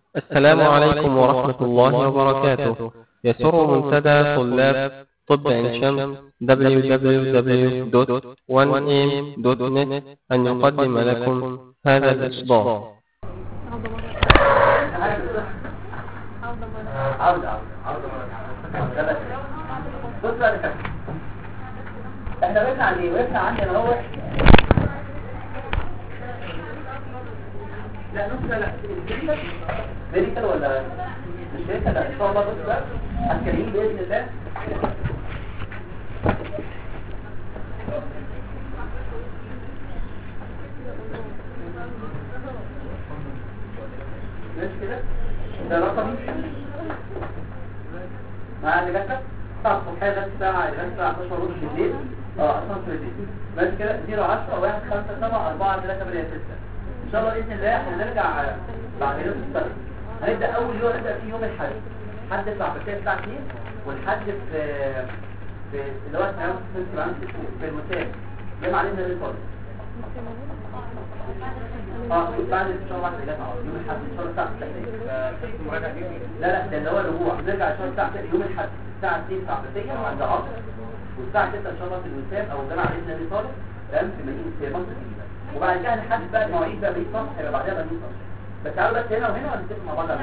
السلام عليكم ورحمة الله وبركاته يسر منتدى طلاب طب عين شمس www.1am.net أن يقدم لكم هذا الإصدار عودة عودة عودة بص بقى يا كابتن. احنا وقفنا عن ايه؟ وقفنا عندي انا هو لا نص لا لا ميديكال ولا مش ميديكال لا ان شاء الله بص بقى هتكلمين باذن الله ماشي كده ده رقمي مع اللي جاتك طب صحيح ده الساعة اللي الساعة 11 ونص بالليل اه 12 بالليل بس كده 0 10 1 5 7 4 3 8 6 ان شاء الله باذن الله هنرجع بعد يوم السبت هنبدا اول يوم نبدا فيه يوم الحد حد الساعه الساعه 2 والحد في في اللي هو اسمه في المساء جمع علينا الريكورد اه بعد ان شاء الله اللي جاي يوم الحد ان شاء الله الساعه 6 لا لا ده اللي هو الرجوع نرجع ان شاء الله الساعه 6 يوم الحد الساعه 2 ساعه بسيه عند عصر والساعه 6 ان شاء الله في الوسام او جامع علينا النبي طالب تمام في مدينه في مصر الجديده وبعد كده هنحدد بقى المواعيد بقى بقيه مصر هيبقى بعدها بقى مصر بس تعالوا بس هنا وهنا وهنتفق مع بعض على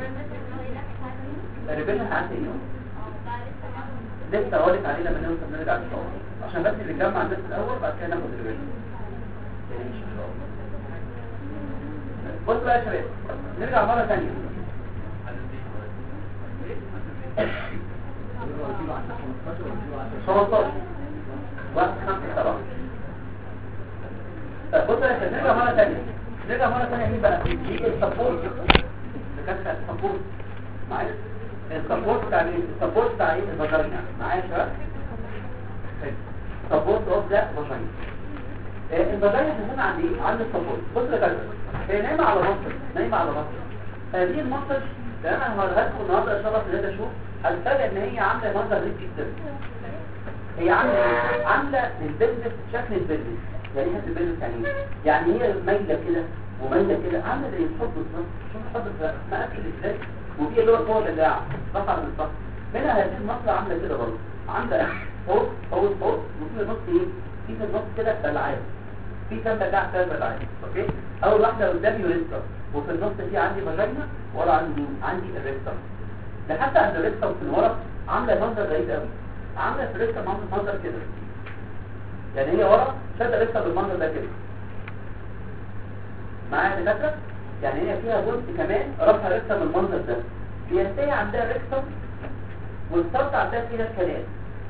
الريفيجن هعدي يوم لسه هقول لك عليه لما نوصل نرجع ان شاء الله عشان بس نجمع الناس الاول بعد كده ناخد الريفيجن ان شاء الله بص بقى يا شباب نرجع مرة ثانية خمستاشر واحد خمسة سبعة طب بص يا شباب نرجع مرة ثانية نرجع مرة ثانية مين بقى؟ دي السبورت دكاترة السبورت معايا؟ السبورت بتاع مين؟ السبورت بتاع ايه؟ الفاجينا معايا يا شباب؟ سبورت اوف ذا فاجينا الفاجينا هنا عند ايه؟ عند السبورت بص يا كابتن هي نايمة على مصر نايمة على مصر هذه المصر تمام انا هوريها لكم النهارده ان شاء الله في هذا شوف هتفاجئ ان هي عامله منظر غريب جدا هي عامله ايه؟ عامله البيزنس شكل البيزنس يعني ايه البيزنس يعني ايه؟ يعني هي مايله كده ومايله كده عامله زي الحب بالظبط شوف الحب بالظبط ما اكل ازاي وفي اللي هو القوه اللي رفع من الصف هنا هذه المصر عامله كده برضه عامله فوق فوق فوق وفي النص ايه؟ في في النص كده بلعات في كام بتاع ثلاث بتاعات اوكي اول واحده قدامي يوريستر وفي النص في عندي فاجينا ورا عندي مين عندي الريستر ده حتى عند الريستر في الورا عامله منظر غريب قوي عامله في الريستر منظر كده يعني هي ورا شاده الريستر بالمنظر ده كده معايا دكاتره يعني هي فيها جزء كمان رفع الريستر بالمنظر ده بينتهي عندها الريستر والسطح عندها فيها الكلام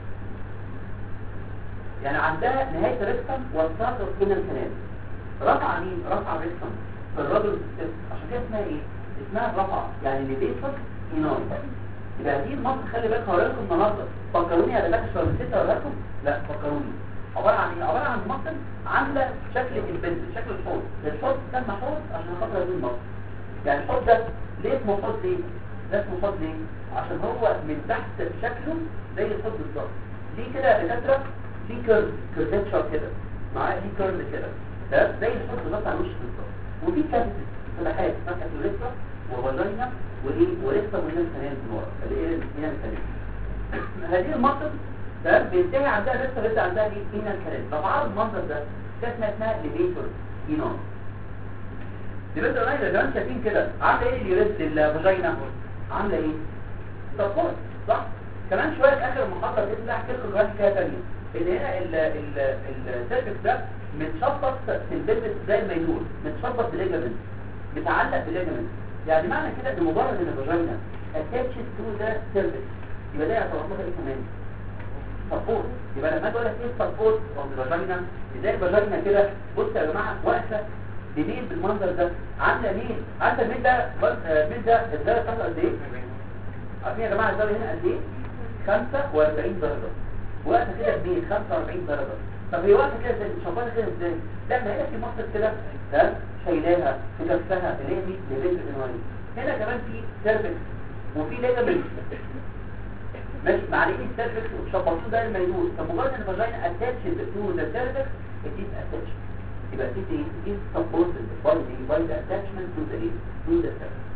يعني عندها نهاية الريكتم والساقط من الكلام رفع مين؟ رفع الريكتم في الرجل والست عشان كده اسمها ايه؟ اسمها الرفع يعني اللي بيفضل ينام يبقى دي المصر خلي بالك هقول لكم النهارده فكروني على بالك شويه ستة ولا لكم؟ لا فكروني عبارة عن ايه؟ عبارة عن مصر عاملة شكل البنت شكل الحوض الحوض سمى حوض عشان خاطر هذه المصر يعني الحوض ده ليه اسمه حوض ليه؟ ده اسمه حوض ليه؟ عشان هو من تحت شكله زي الحوض بالظبط دي كده يا دكاتره في كيرف كيرفتشر كده معاه في كيرف كده ده زي الحب بالظبط على وش بالظبط وفي كافيتي فتحات فتحه الريستا وفاجينا وايه وريستا وهنا الكنال من ورا اللي هي هنا الكنال هذه المنطقه ده بينتهي عندها ريستا بيبدا عندها ايه هنا الكنال فبعرض المنظر ده ده اسمها اسمها ليفيتور اينون دي بس انا لو انتوا شايفين كده عامله ايه اليوريست الفاجينا عامله ايه سبورت صح كمان شويه في اخر المحاضره باذن الله احكي لكم دلوقتي حكايه ثانيه ان هنا السيرفكس ده متشبط في البلبس زي الميلول متشبط بليجامنت متعلق بليجامنت يعني معنى كده ان مجرد ان الفاجينا اتاتشد تو ذا سيرفكس يبقى ده يعتبر لها ايه كمان سبورت يبقى لما اجي اقول لك ايه سبورت اوف الفاجينا ازاي الفاجينا كده بصوا يا جماعه واقفه بميل بالمنظر ده عامله ميل عارفه الميل ده الميل ده الزاويه بتاعته قد ايه؟ عارفين يا جماعه الزاويه هنا قد ايه؟ 45 درجه وقت كده كبير 45 درجة طب هي وقت كده ازاي شغاله كده ازاي لا ما هنا في مصر كده ده شايلاها في كفها اللي هي دي لبنت العنواني هنا كمان في سيرفكس وفي ليجامنت ماشي معلقين السيرفكس وشبطوه ده الميلول طب مجرد ان الفاجينا اتاتشد تو ذا سيرفكس اتيز اتاتشد يبقى دي ايه دي سبورتد باي ذا باي ذا اتاتشمنت تو ذا تو ذا سيرفكس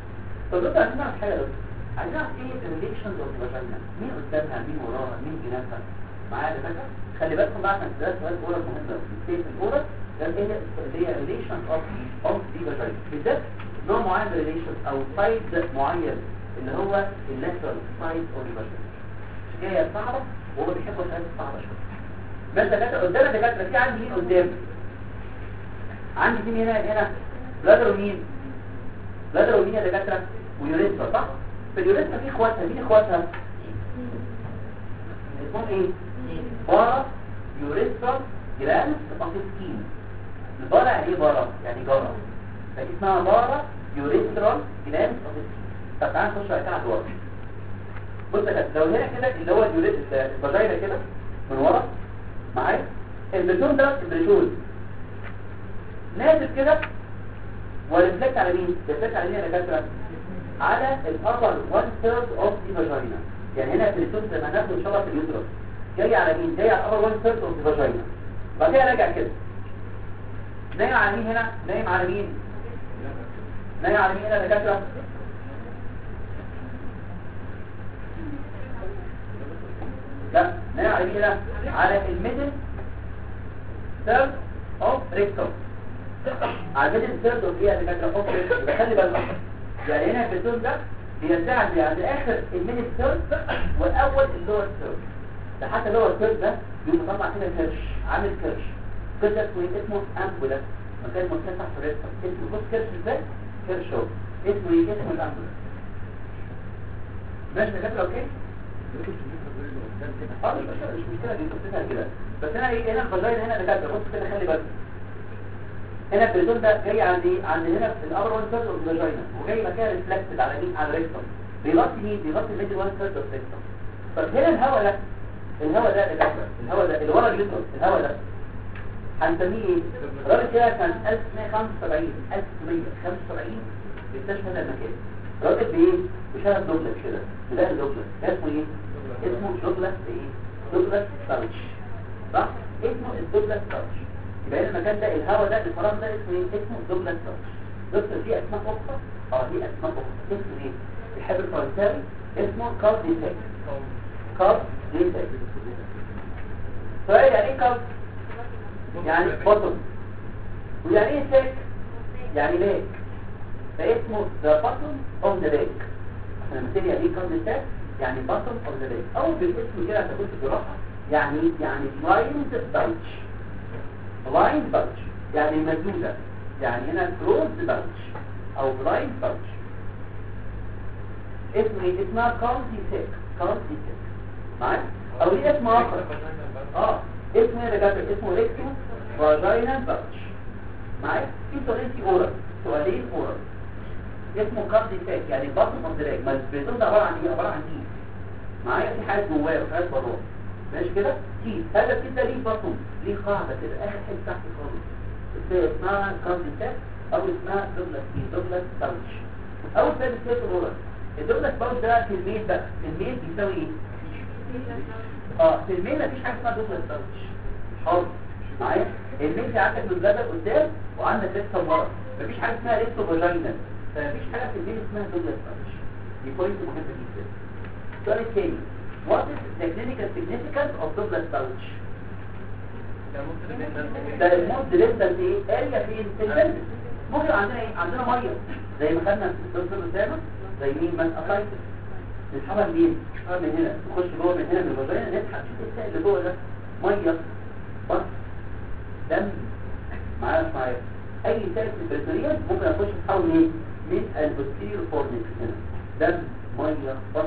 طب انت عايزين نعرف حاجه دكتور عايزين نعرف ايه الريليشنز اوف فاجينا مين قدامها مين وراها مين جنبها معايا يا دكاتره خلي بالكم بقى عشان ده سؤال اورال مهم قوي السيف الاورال ده ايه اللي هي ريليشن اوف اوف دي فاجينا بالذات نوع معين من الريليشن او سايد معين اللي هو اللاترال سايد اوف دي فاجينا جايه صعبه وهو بيحب الحاجات الصعبه شويه ما انت دكاتره قدامك دكاتره في عندي مين قدام عندي مين هنا هنا بلادر ومين بلادر ومين يا دكاتره ويوريثرا صح في اليوريثرا في اخواتها مين اخواتها اسمهم ايه بارا يوريثرا جلاند اوفسكين البارا يعني ايه بارا يعني جارة فدي اسمها بارا يوريثرا جلاند اوفسكين طب تعالى نخش على كده ورا بص يا كده لو هنا كده اللي هو اليوريثرا الفاجينا كده من ورا معايا البريتون ده البريتون نازل كده وريفلكت على مين؟ ريفلكت على مين يا دكاتره؟ على الابر 1 ثيرد اوف دي فاجينا يعني هنا في السوس لما هناخده ان شاء الله في اليوترس جاي على مين؟ جاي على الابر 1 ثيرد اوف دي فاجينا بعد كده راجع كده نايم على مين هنا؟ نايم على مين؟ نايم على مين هنا يا دكاتره؟ لا نايم على مين هنا؟ على الميدل ثيرد اوف ريكتوم على الميدل ثيرد اوف ايه يا دكاتره؟ اوف ريكتوم خلي بالك يعني هنا البتون ده بيرتعد عند اخر الميني ثيرد واول اللور ثيرد ده حتى اللور ثيرد ده بيبقى مطلع كده كرش عامل كرش كرش ده اسمه إيه؟ اسمه امبولا مكان مرتفع في الريكتوم اسمه بص كرش ازاي كرش اهو اسمه ايه اسمه الامبولا ماشي يا دكاتره اوكي اه مش مشكله مش مشكله دي قصتها كده بس انا ايه هنا الفاجينا هنا دكاتره بص كده خلي بالك هنا البريتون ده جاي عند ايه عند هنا في الابر 1 ثيرد اوف فاجينا وجاي مكان ريفلكتد على مين على الريكتوم بيغطي مين بيغطي الميدل 1 ثيرد اوف ريكتوم طب هنا الهواء ده الهواء ده اللي الهواء ده اللي ورا اليوترس الهواء ده هنسميه ايه الراجل كده كان 1975 1975 اكتشف هذا المكان راجل بايه بشهد دوبلت كده بلاقي دوبلت ده اسمه ايه اسمه دوبلت ايه دوبلت ساوتش صح اسمه الدوبلت ساوتش يبقى هنا المكان ده الهواء ده الفراغ ده اسمه ايه اسمه دوبلت ساوتش دكتور دي اسماء اخرى اه دي اسماء اخرى اسمه ايه الحبر الفرنساوي اسمه كارد ديتاك كارد ديتاك سؤال يعني ايه كارد يعني بطن ويعني ايه ساك يعني باك فاسمه the bottom of the leg احنا مثل يعني ايه كارد ديتاك يعني bottom of the leg او بالاسم كده هتقول في الجراحه يعني يعني blind bulge blind bulge يعني مسدودة يعني هنا closed bulge او blind bulge اسم ايه اسمها كاردي سيك كاردي سيك معاك او ليه اسم اخر اه اسم ايه ده اسمه ريكتو فاجينا bulge معاك في سؤالين في اورال سؤالين اورال اسمه كاردي سيك يعني بطن اوف ذا ما البريتون ده عباره عن ايه عباره عن كيس معايا في حاجه جواه وحاجه بره ماشي كده كيس هذا الكيس ده ليه بطن ليه قاعده كده اخر حته تحت خالص اسمها كاردي سيك او اسمها دوبلت كيس دوبلت باوتش اول سؤال السيك اورال الدوبلت باوتش ده في الميل بقى في الميل بيساوي ايه اه في الميل مفيش حاجه اسمها دوبلت باوتش خالص معايا الميل في عندك من بدل قدام وعندك لسه ورا مفيش حاجه اسمها لسه فاجينا فمفيش حاجه في الميل اسمها دوبلت باوتش دي بوينت مهمه جدا السؤال الثاني what is the clinical significance of doublet pouch ده المود ديستنس ايه اريا فين في البلد ممكن عندنا ايه عندنا ميه زي ما خدنا في الدكتور اسامه زي مين من اسايتس نسحبها منين نسحبها من هنا نخش جوه من هنا من الفاجينا نسحب شوف السائل اللي جوه ده ميه بس دم معايا مش معايا اي سائل في البريتوريال ممكن اخش اسحبه منين من البوستيريور فورنكس هنا دم ميه بس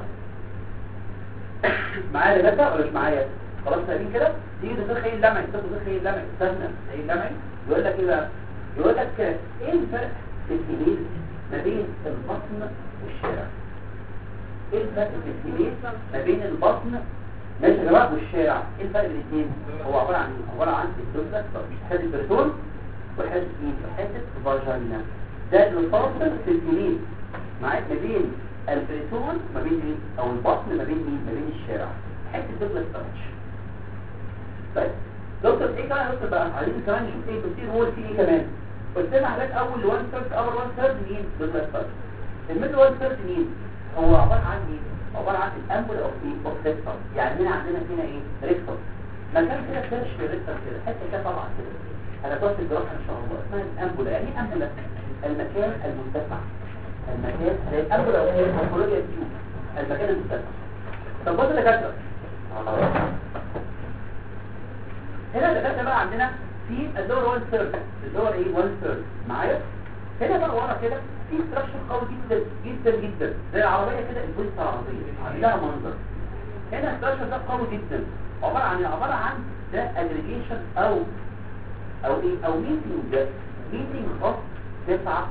معايا يا جدع ولا مش معايا خلاص فاهمين كده تيجي دكتور خيل لمعي دكتور خيل لمعي استنى خيل لمعي يقول لك ايه بقى يقول لك ايه الفرق في الكبير ما بين البطن والشارع ايه الفرق في الكبير ما بين البطن ماشي يا جماعه والشارع ايه الفرق بين الاثنين هو عباره عن ايه عباره عن الدوبلت حته بريتون وحته مين وحته فاجينا ده اللي فاصل في الكبير معاك ما بين البريتون ما بين مين او البطن ما بين مين ما بين الشارع حته دوبلت تاتش طيب دكتور ايه كمان يا دكتور بقى عايزين كمان نشوف ايه بتصير هو في ايه كمان قلت لنا حاجات اول 1 ثيرد اول 1 ثيرد مين دوبلت تاتش الميدل وول ثيرد مين هو عباره عن ايه عباره عن الامبول اوف ايه اوف ريكتم يعني هنا عندنا هنا ايه ريكتم مكان كده سيرش في الريكتم كده حته كده طبعا كده على طرف الجراحه ان شاء الله اسمها الامبولا يعني ايه امبولا المكان المتسع المكان زي الامبولا او المورفولوجيا تيوب المكان المتسع طب بص يا دكاتره هنا الدكاتره بقى عندنا في اللور 1 ثيرد اللور ايه 1 ثيرد معايا هنا بقى ورا كده في ستراكشر قوي جدا جدا جدا زي العربيه كده البوليس العربيه عندها منظر هنا الستراكشر ده قوي جدا عباره عن عباره عن ده اجريجيشن او او ايه او ميتنج ميتنج اوف تسعه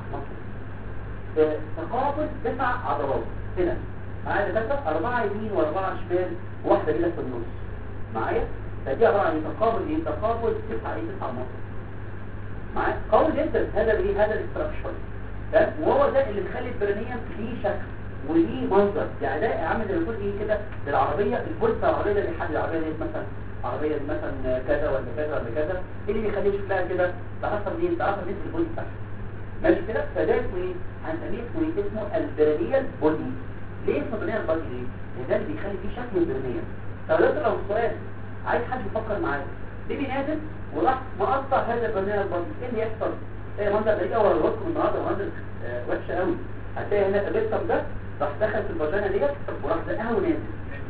مصر تقابل تسع عضلات هنا معايا دكاتره اربعه يمين واربعه شمال واحده كده في النص معايا فدي عباره عن تقابل ايه تقابل تسعه ايه تسعه مصر معايا قوي جدا هذا الايه هذا الاستراكشر ده وهو ده اللي مخلي البرينيوم ليه شكل وليه منظر يعني ده عامل زي ما يكون ايه كده العربيه البولت العربيه ده بيحدد العربيه دي مثلا عربيه دي مثلا كذا ولا كذا ولا كذا ايه اللي بيخليه شكلها كده تعرفها منين تعرفها منين البولت بتاعها ماشي كده فده اسمه ايه هنسميه اسمه ايه اسمه البرينيال بودي ليه اسمه برينيال بودي ليه لان ده اللي بيخلي فيه شكل البرينيال طب دلوقتي لو السؤال عايز حد يفكر معايا ليه نازل وراح مقطع هذا البرنامج البطن ايه اللي يحصل تلاقي منظر غريب قوي ولا لكم النهارده منظر آه وحشه قوي هتلاقي هنا الريكتم ده راح دخل في الفاجينا ديت وراح زقها ونازل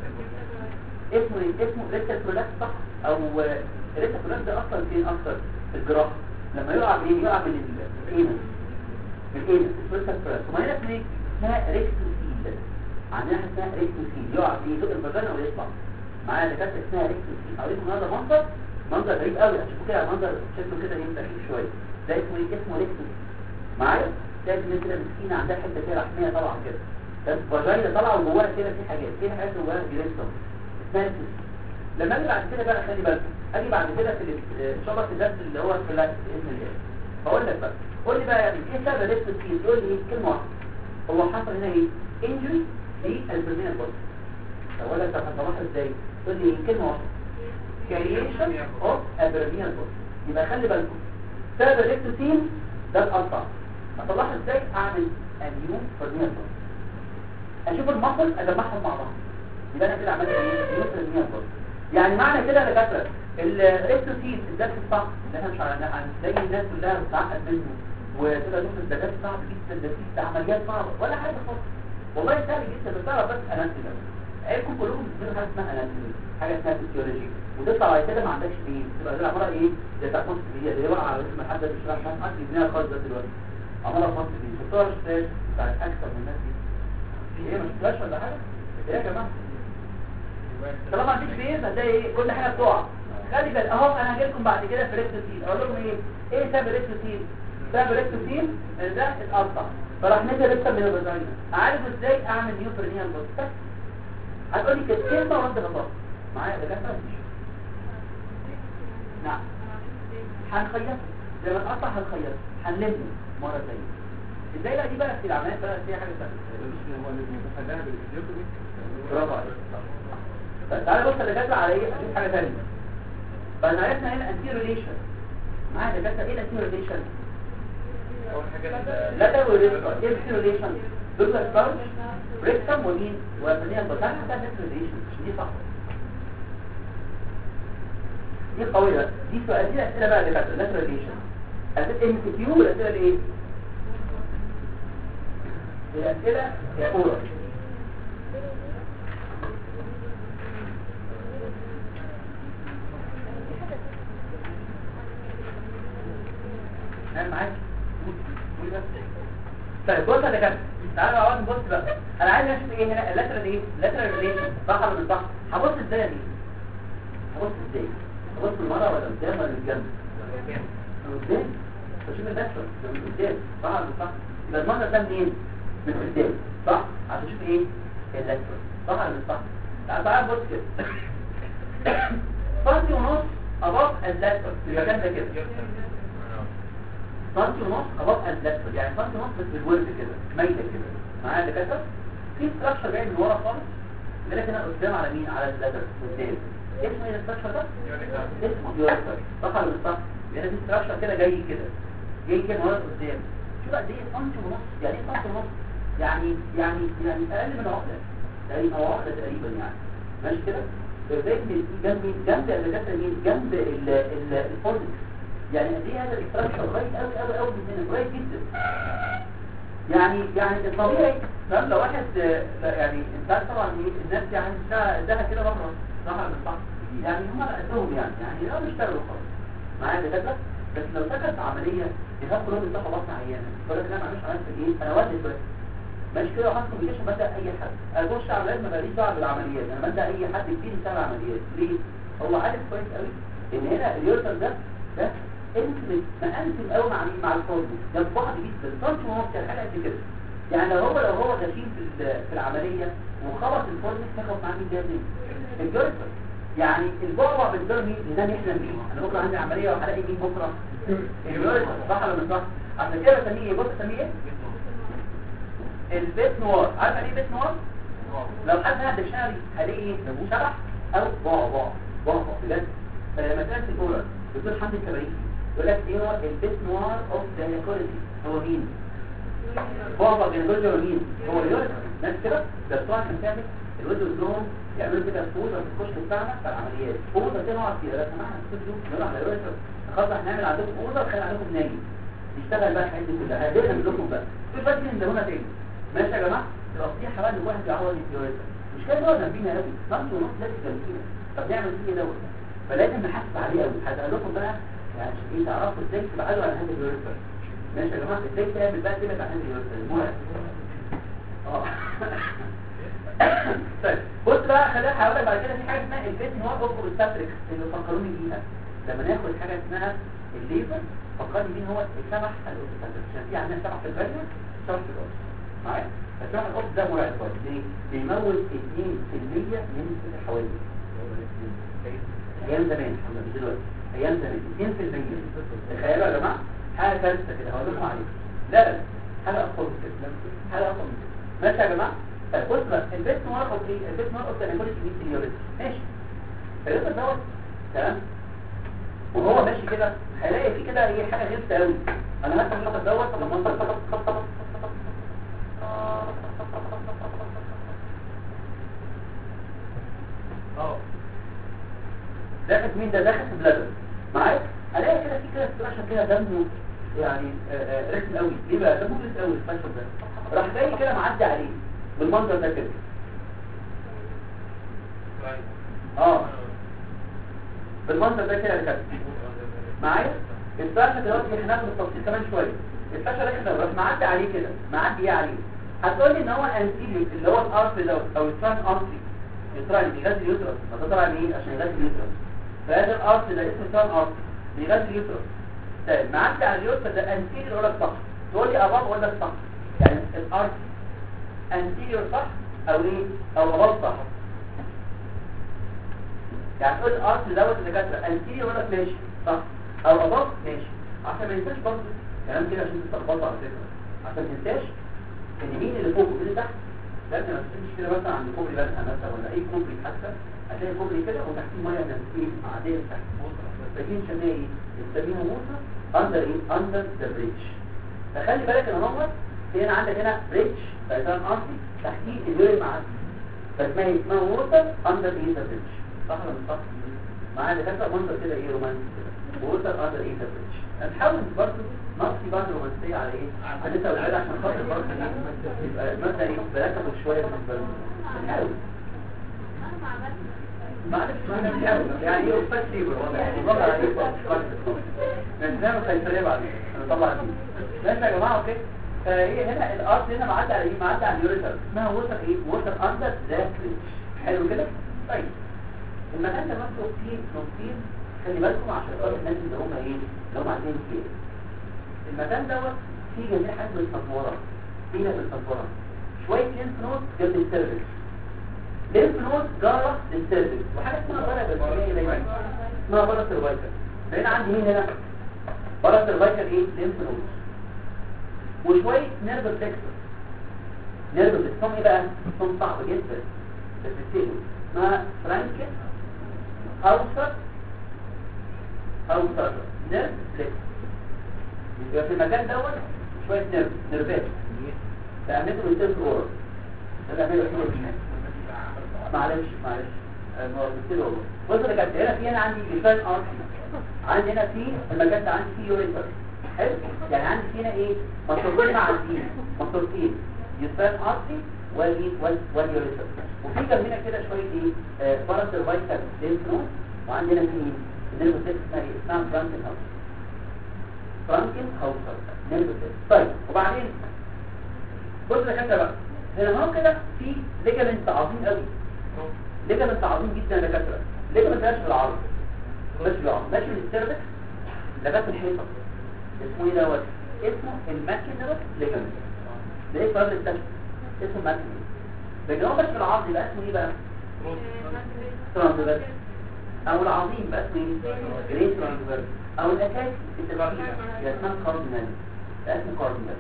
اسمه ايه اسمه ريكتال برولابس صح او ريكتال برولابس ده اصلا فين اكتر في الجراحه لما يقع منين يقع من الانس من الانس اسمه ريكتال برولابس وما هنا اسمه ايه اسمها ريكتوسيل عندنا حاجه اسمها ريكتوسيل يقع في يزق الفاجينا ويطلع معايا دكاتره اسمها ريكتوسيل اوريكم النهارده منظر منظر غريب قوي هتشوفوا كده منظر شكله كده ايه سخيف شويه ده اسمه ايه اسمه ريكتوس معايا شايف ان كده مسكينه عندها حته كده رحميه طالعه كده ده فاجينا طالعه وجواها كده في حاجات في حاجات جواها جريستوم اسمها ريكتوس لما اجي بعد كده بقى خلي بالك اجي بعد كده في شبكه الدرس اللي هو في باذن الله هقول لك بقى قول لي بقى يعني ايه سبب ريكتوس تقول لي ايه كلمه واحده هو حصل هنا ايه انجري للبرمينال بودي اقول لك طب هصلحها ازاي تقول لي كلمه واحده creation of a perennial body يبقى خلي بالكم سبب الريكتوسين ده الألطع أطلعها ازاي أعمل a new perennial body أشوف المصل أجمعهم مع بعض يبقى أنا كده عملت ايه new perennial body يعني معنى كده يا دكاتره الريكتوسين الدرس الصعب اللي احنا مش هنلاقي الناس كلها بتعقد منه وتبقى نص الدرس صعب جدا ده فيه عمليات صعبه ولا حاجه خالص والله سهل جدا بس تعرف بس اناتومي عيبكم كلكم بتديروا حاجه اسمها اناتومي حاجه اسمها فيسيولوجي وتطلع بعد كده ما عندكش ايه تبقى دي عباره ايه زي بتاع فصل دي اللي وقع على اسم حد مش عارف حد يبنيها خالص ده دلوقتي عماله فصل دي شفتوها ولا شفتهاش بتاعت اكثر من الناس دي في ايه ما شفتهاش ولا حاجه ايه يا جماعه طالما ما عنديش بيز هتلاقي ايه كل حاجه بتقع خلي بالك اهو انا هاجي لكم بعد كده في ريكتوسين اقول لكم ايه ايه سبب ريكتوسين سبب ريكتوسين ان ده اتقطع فراح نزل لسه من الفاجينا اعالجه ازاي اعمل نيو برينيال بس هتقول لي كده كلمه ورد غلط معايا ده كده نعم هنخيط زي ما اتقطع هنخيط هنلمه مره ثانيه ازاي بقى دي بقى في العمليات بقى فيها حاجه ثانيه مش هو اللي متخليها بالفيديو برافو عليك طيب تعالى بص اللي جات على ايه اشوف حاجه ثانيه فانا عرفنا هنا انتي ريليشن معايا ده ايه الانتي ريليشن اول حاجه لا ده ريليشن ايه الانتي ريليشن دول ستارش ريكتم ومين ومنين بتاعها ده انتي ريليشن مش دي صح دي قويه دي سؤال دي اسئله بقى اللي فاتت لاترال ريليشن اسئله ام سي كيو والاسئله الايه الاسئله يا اورال انا معاك قول بس. طيب بص يا دكاتره تعالى اقعد نبص بقى انا عايز اشوف ايه هنا اللاترال ايه اللاترال ريليشن صح ولا مش صح هبص ازاي دي هبص ازاي هبص من ورا ولا قدام ولا من جنب من قدام بشوف اللاترال من قدام صح ولا مش صح يبقى المنظر ده منين من قدام صح عشان اشوف ايه اللاترال صح ولا مش صح تعال تعال بص كده سنتي ونص اباط اللاترال في المكان ده كده سنتي ونص اباط اللاترال يعني سنتي ونص بس بالورد كده ميته كده معايا اللي كتب في ستراكشر جاي من ورا خالص لكن هنا قدام على مين على اللاترال قدام اسمه ايه الستراكشر ده اسمه يوريتر صح ولا مش صح يعني في ستراكشر كده جاي كده جاي كده من ورا قدام شوف قد ايه سنتي ونص يعني ايه سنتي ونص يعني يعني يعني اقل من عقده تقريبا او عقده تقريبا يعني ماشي كده فبدايه من جنب مين؟ جنب الدكاتره مين جنب ال- ال- الفورنكس يعني قد ايه هذا الاكستراكشن قريب قوي قوي قوي من هنا قريب جدا يعني يعني الطبيعي فاهم لو واحد آه، لا يعني انت عارف طبعا ايه الناس يعني اداها اداها كده مره صح ولا مش صح يعني هم على قدهم يعني يعني لا بيشتغلوا خالص معايا دكاتره بس لو سكت عمليه يخاف كلهم يفتحوا بطن عيانه يقول لك لا معلش عملت ايه انا ودي بس ماشي كده وحاسس كوميونيكيشن بدا اي حد اخش على العيادة ما ماليش دعوه بالعمليات انا ببدا اي حد كتير يشتغل عمليات ليه هو عارف كويس قوي ان هنا اليوتر ده ده انتمت مقنتم قوي مع مين مع الفورمس ده بعض جدا صارت هو حاجه قد كده يعني لو هو لو هو غشيم في ال- في العمليه وخبط الفورمس هياخد معاه مين ده مين الجويتر يعني البعبع بالدور مين ينام يحلم بيه انا بكره عندي عمليه وهلاقي مين بكره الجويتر صح ولا مش صح عشان كده بسميه ايه بص بسميه ايه البيت نوار عارف يعني ايه بيت نوار لو حد هذا ديكشنري هلاقي ايه شبح او بعبع بعبع بجد فلما تنسى الاولى دكتور حمدي الكبريتي يقول لك ايه هو البيت نوار اوف جاينيكولوجي هو مين بعبع جاينيكولوجي هو مين هو اليوريثر ناس كده ده بتوع عشان تعمل الوزن والدهون يعملوا كده فوزه في الكشك بتاعنا بتاع العمليات فوزه كده نقعد فيها لو سمحنا تكتبوا يقولوا على اليوريثر خلاص هنعمل عندكم فوزه ونخلي عندكم نايم نشتغل بقى الحاجات دي كلها هدينا من لكم بقى مش بس ان هنا تاني ماشي يا جماعه النصيحه بقى ان الواحد يعوض الفيوريتا مش كده هو جنبينا قوي نص ونص لازم جنبينا طب نعمل فيه ايه دوت فلازم نحاسب عليه قوي هقول لكم بقى يعني عشان ايه تعرفوا ازاي تبعدوا عن هذا الفيوريتا ماشي يا جماعه ازاي تعمل بقى تبعد عن هذا الفيوريتا المرعب اه طيب بص بقى خلينا هقول لك بعد كده في حاجه اسمها البيت ان هو اوفر ستاتريك اللي فكروني بيها لما ناخد حاجه اسمها الليفر فكرني مين هو السمح الاوستاتريك عشان في عندنا سمح في الفاجنة سمح في الأوست معايا السمح الأوست ده مرعب كويس ليه؟ بيموت 2% من نسبة الحوادث ايام زمان الحمد لله دلوقتي ايام زمان 2% تخيلوا يا جماعه حاجه كارثه كده هقول لكم عليها لا لا حاجه اقوى من كده حاجه اقوى من كده ماشي يا جماعه طيب بص بقى البيت نوار اوكي البيت نوار اوكي انا كل شيء سينيوريتي ماشي فالريتم دوت تمام وهو ماشي كده هيلاقي في كده ايه حاجه غلسه قوي انا مثلا الخطر دوت المنظر ده اه داخل مين ده داخل في بلادر معايا الاقي كده في كده استراحه كده دمه يعني آه، آه، رخم قوي ليه بقى دمه رخم قوي الفشل ده راح جاي كده معدي عليه بالمنظر ده كده اه بالمنظر ده كده يا كابتن معايا الفشل دلوقتي هناخد التفصيل كمان شويه الفشل رخم قوي راح معدي عليه كده معدي ايه عليه هتقول لي ان هو انتيليو اللي هو الارث دوت او التران ارثي التران بيغذي اليوترس ما ده طبعا ايه عشان يغذي اليوترس فهذا الارث ده اسمه تران ارث بيغذي اليوترس طيب معدي على اليوترس ده انتيليو اقول لك صح تقول لي اباب اقول لك صح يعني الارث انتيليو صح او ايه او اباب صح يعني تقول الارث دوت الدكاتره انتيليو اقول لك ماشي صح او اباب ماشي عشان ما ينساش برضه كلام كده عشان تتلخبطوا على فكره عشان ما تنساش ان مين اللي فوق ومين اللي تحت لازم ما تمشي كده مثلا عند كوبري بنها مثلا ولا اي كوبري حتى هتلاقي كوبري كده وتحتيه ميه نازلين معديه تحت فدي نسميها ايه؟ نسميها موسى اندر ايه؟ اندر ذا بريدج فخلي بالك ان هو في هنا عندك هنا بريدج فايتان ارضي تحتيه اليوري معدي فاسمها ايه؟ اسمها ووتر اندر ايه ذا بريدج صح ولا مش صح؟ معايا دكاتره منظر كده ايه رومانسي كده ووتر اندر ايه ذا بريدج هنحاول برضه نقصي بعض الرومانسيه على ايه؟ على لسه والعيال عشان خاطر برضه ايه؟ يبقى مثلا ايه؟ بلاكه شويه بالنسبه لهم هنحاول معلش ما بنحاول يعني ايه اوفاس ليبر والله يعني نطلع عليه نعمل قيصريه بعدين نطلع عليه ماشي يا جماعه اوكي فايه هنا الارض هنا معدي على ايه معدي على اليوريتر اسمها ووتر ايه ووتر اندر ذا حلو كده طيب المكان ده مكتوب فيه نقطتين خلي بالكم عشان خاطر الناس اللي هم ايه اللي هم عايزين كده المكان دوت فيه جنبيه حاجه بالصفوره فيه بالصفوره شويه لينف نود جنب السيرفس لينف نود جاره للسيرفس وحاجه اسمها بره بالبريه دايما اسمها بره سيرفايكال هنا عندي مين هنا بره سيرفايكال ايه لينف نود وشويه نيرف فليكسور نيرف فليكسور ايه بقى اسمهم صعب جدا بس تستاهلوا اسمها فرانكت اوسط اوسط نيرف فليكسور يبقى في المكان دوت شويه نيرف نيرفات بعمله بالسيلف اورال ده بعمله بالسيلف معلش معلش بصوا والله بص يا كابتن هنا في هنا عندي جلفان ارتي عندي هنا في المكان ده عندي فيه يوريتر حلو يعني عندي في هنا ايه مصدرين معديين مصدرين جلفان ارتي والايه واليوريتر وفي جنبنا كده شويه ايه باراسيرفايكال لينف نود وعندنا في نيرف سيستم اسمها ايه اسمها فرانكن هاوس فرانكن هاوسر نيرف سيستم طيب وبعدين بص يا كابتن بقى هنا هو كده في ليجامنت عظيم قوي ليجامنت عظيم جدا يا دكاتره ليجامنت ماشي بالعرض ماشي بالعرض ماشي من السيرفكس لغايه الحيطه اسمه ايه دوت اسمه الماكينر ليجامنت ده ايه فرد التشخيص اسمه ماكينر لكن هو ماشي بالعرض يبقى اسمه ايه بقى ترانسفيرس او العظيم بقى اسمه ايه جريت ترانسفيرس او الاساسي التبعيه يبقى اسمها كاردينال ده اسمه كاردينال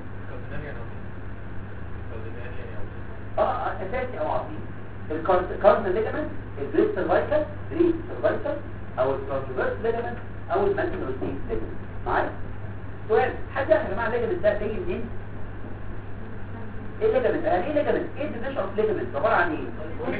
اه اساسي او عظيم الكاردينال ليجامنت الجريت سيرفايكال جريت سيرفايكال او الترانسفيرس ليجامنت او الماكينر ليجامنت معايا سؤال حد يا جماعه الليجامنت ده جاي منين ايه الليجامنت يعني ايه ليجامنت ايه الديفينيشن اوف ليجامنت عباره عن ايه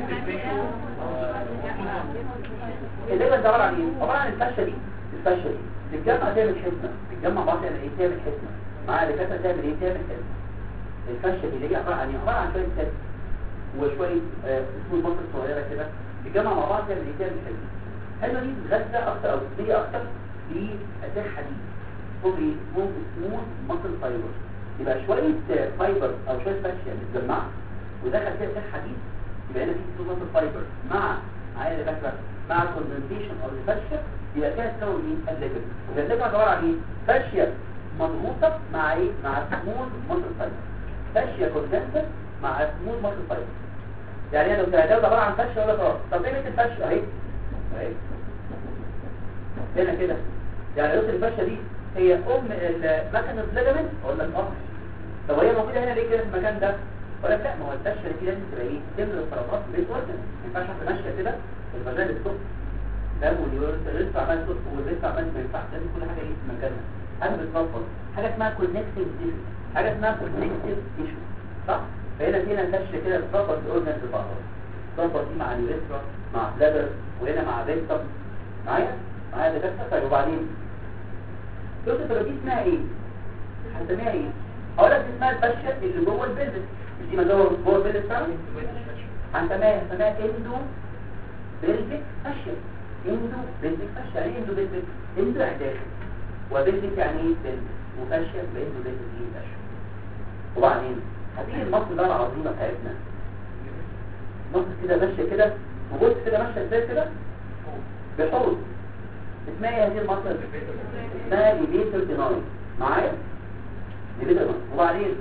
الليجامنت عباره عن ايه عباره عن الفشه دي الفشه دي تتجمع تعمل حزمه تتجمع بعض تعمل ايه تعمل حزمه معايا دكاتره تعمل ايه تعمل حزمه الفشه دي اللي هي عباره عن ايه عباره عن شويه سد وشويه آه اسمه المصر الصغيره كده تتجمع مع بعض تعمل ايه تعمل حزمه الحزمه دي بتغذى اكتر او تبني اكتر لاساس حديد اسمه ايه اسمه سموث مصر فايبر يبقى شويه فايبر او شويه فاشيه متجمعه ودخل فيها اساس حديد يبقى هنا في سموث مصر فايبر مع معايا فاكره مع الكوندنسيشن او الفاشيه يبقى كده تكون ايه الليجن يبقى الليجن عباره عن ايه فاشيه مضغوطه مع ايه مع سموث مصر فايبر فاشيه كوندنسر مع سموث مصر فايبر يعني انا لو تعداد عباره عن فاشيه ولا خلاص طب ايه الفاشيه اهي اهي هنا كده يعني قلت الفاشيه دي هي ام المكنه ليجمنت اقول لك اه طب هي موجوده هنا ليه كده في المكان ده ولا لا ما هو الفاشيه دي لازم تبقى ايه تملى الفراغات بيت وزن ما ينفعش واحده ماشيه كده المجال الصف ده واليوريث عمال صف والريث عمال ما ينفعش لازم كل حاجه ايه في مكانها حاجه بتنفض حاجه اسمها كونكتيف تيشو حاجه اسمها كونكتيف تيشو صح فهنا في هنا فاشيه كده بتربط الاورجنز ببعضها تربط دي مع اليوريثرا مع بلادر وهنا مع فيكتم معايا معايا ده طيب وبعدين شفت الترابيز اسمها ايه هنسميها ايه هقول لك اسمها الفشه اللي جوه البلد مش دي ما جوه جوه البلد فعلا هنسميها هنسميها اندو بلدك فشه اندو بلدك فشه يعني ايه اندو بلدك اندو يعني داخل وبلدك يعني ايه بلد وفشه باندو بلدك ايه فشه وبعدين هتيجي المصر ده العظيمه بتاعتنا مصر كده ماشيه كده وبص كده ماشيه ازاي كده بحوض اسمها ايه هذه المصر اسمها ليبيتر ديناي معايا ليبيتر ديناي وبعدين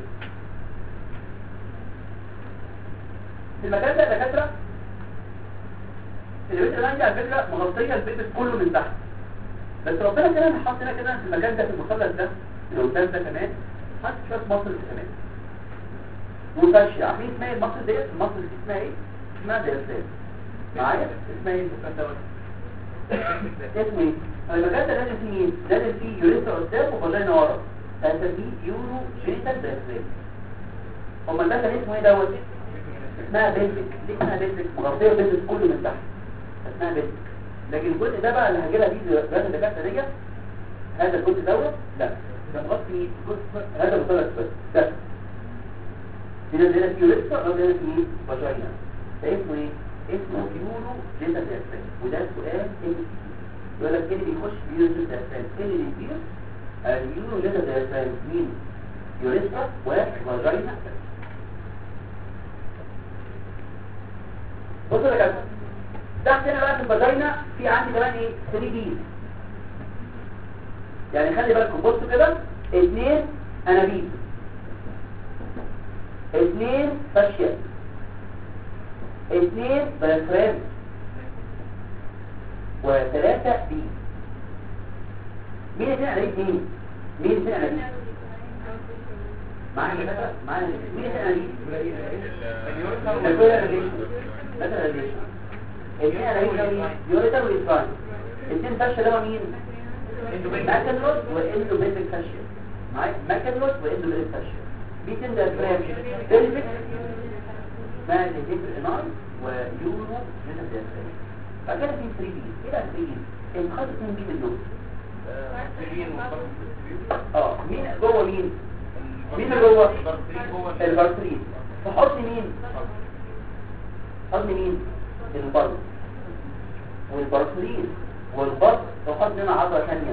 في المكان ده دكاتره الليبيتر ديناي دي على فكره مغطيه البيت كله من تحت بس ربنا كده حاطط هنا كده في المكان ده في المثلث ده اللي قدام ده كمان حاطط شويه مصر كمان وفاشيه عارفين اسمها ايه المصر ديت المصر دي اسمها ايه اسمها دياسان معايا اسمها ايه المكان دوت اسمه ايه المكان ده لازم فيه مين لازم فيه يوريثرا قدام وفاجينا ورا هنسميه يورو جينيتال دايفرام امال المكان اسمه ايه دوت اسمها بيلفيك ليه اسمها بيلفيك مغطيه البيلفيك كله من تحت اسمها بيلفيك لكن الجزء ده بقى اللي هجيبها دي دلوقتي الدكاتره ديت هذا الجزء دوت لا ده مغطي جزء هذا مثلث بس ده هنا هنا في يوريثرا او هنا في فاجينا ده اسمه ايه اسمه يورو جينيتال دايفرام وده سؤال ام يقول لك ايه اللي بيخش في يورو جينيتال دايفرام ايه اللي بيطير اليورو جينيتال دايفرام مين يوريثرا وفاجينا بصوا يا جماعه تحت هنا بقى في الفاجينا في عندي كمان ايه 3 بي يعني خلي بالكم بصوا كده اثنين انابيب اثنين فاشيا اثنين دايفرام وثلاثة بي مين اثنين انابيب مين؟ مين اثنين انابيب؟ معانا كده معانا مين اثنين انابيب؟ الكولا ريليشن مثلا ريليشن اثنين انابيب يوريتر ويسفان اثنين فاشيا ده مين؟ ماكنلوس واندوبيتك فاشيا معايا ماكنلوس واندوبيتك فاشيا في تندر فرام بلفت اسمها ديفيتر اناي ويورو جنر ديافرام بعد كده في 3 بي ايه بقى 3 بي انت خدت 2 بي من دول اه مين جوه مين مين اللي جوه البارترين فحط مين حط مين البر والبارترين والبر وحط هنا عضله ثانيه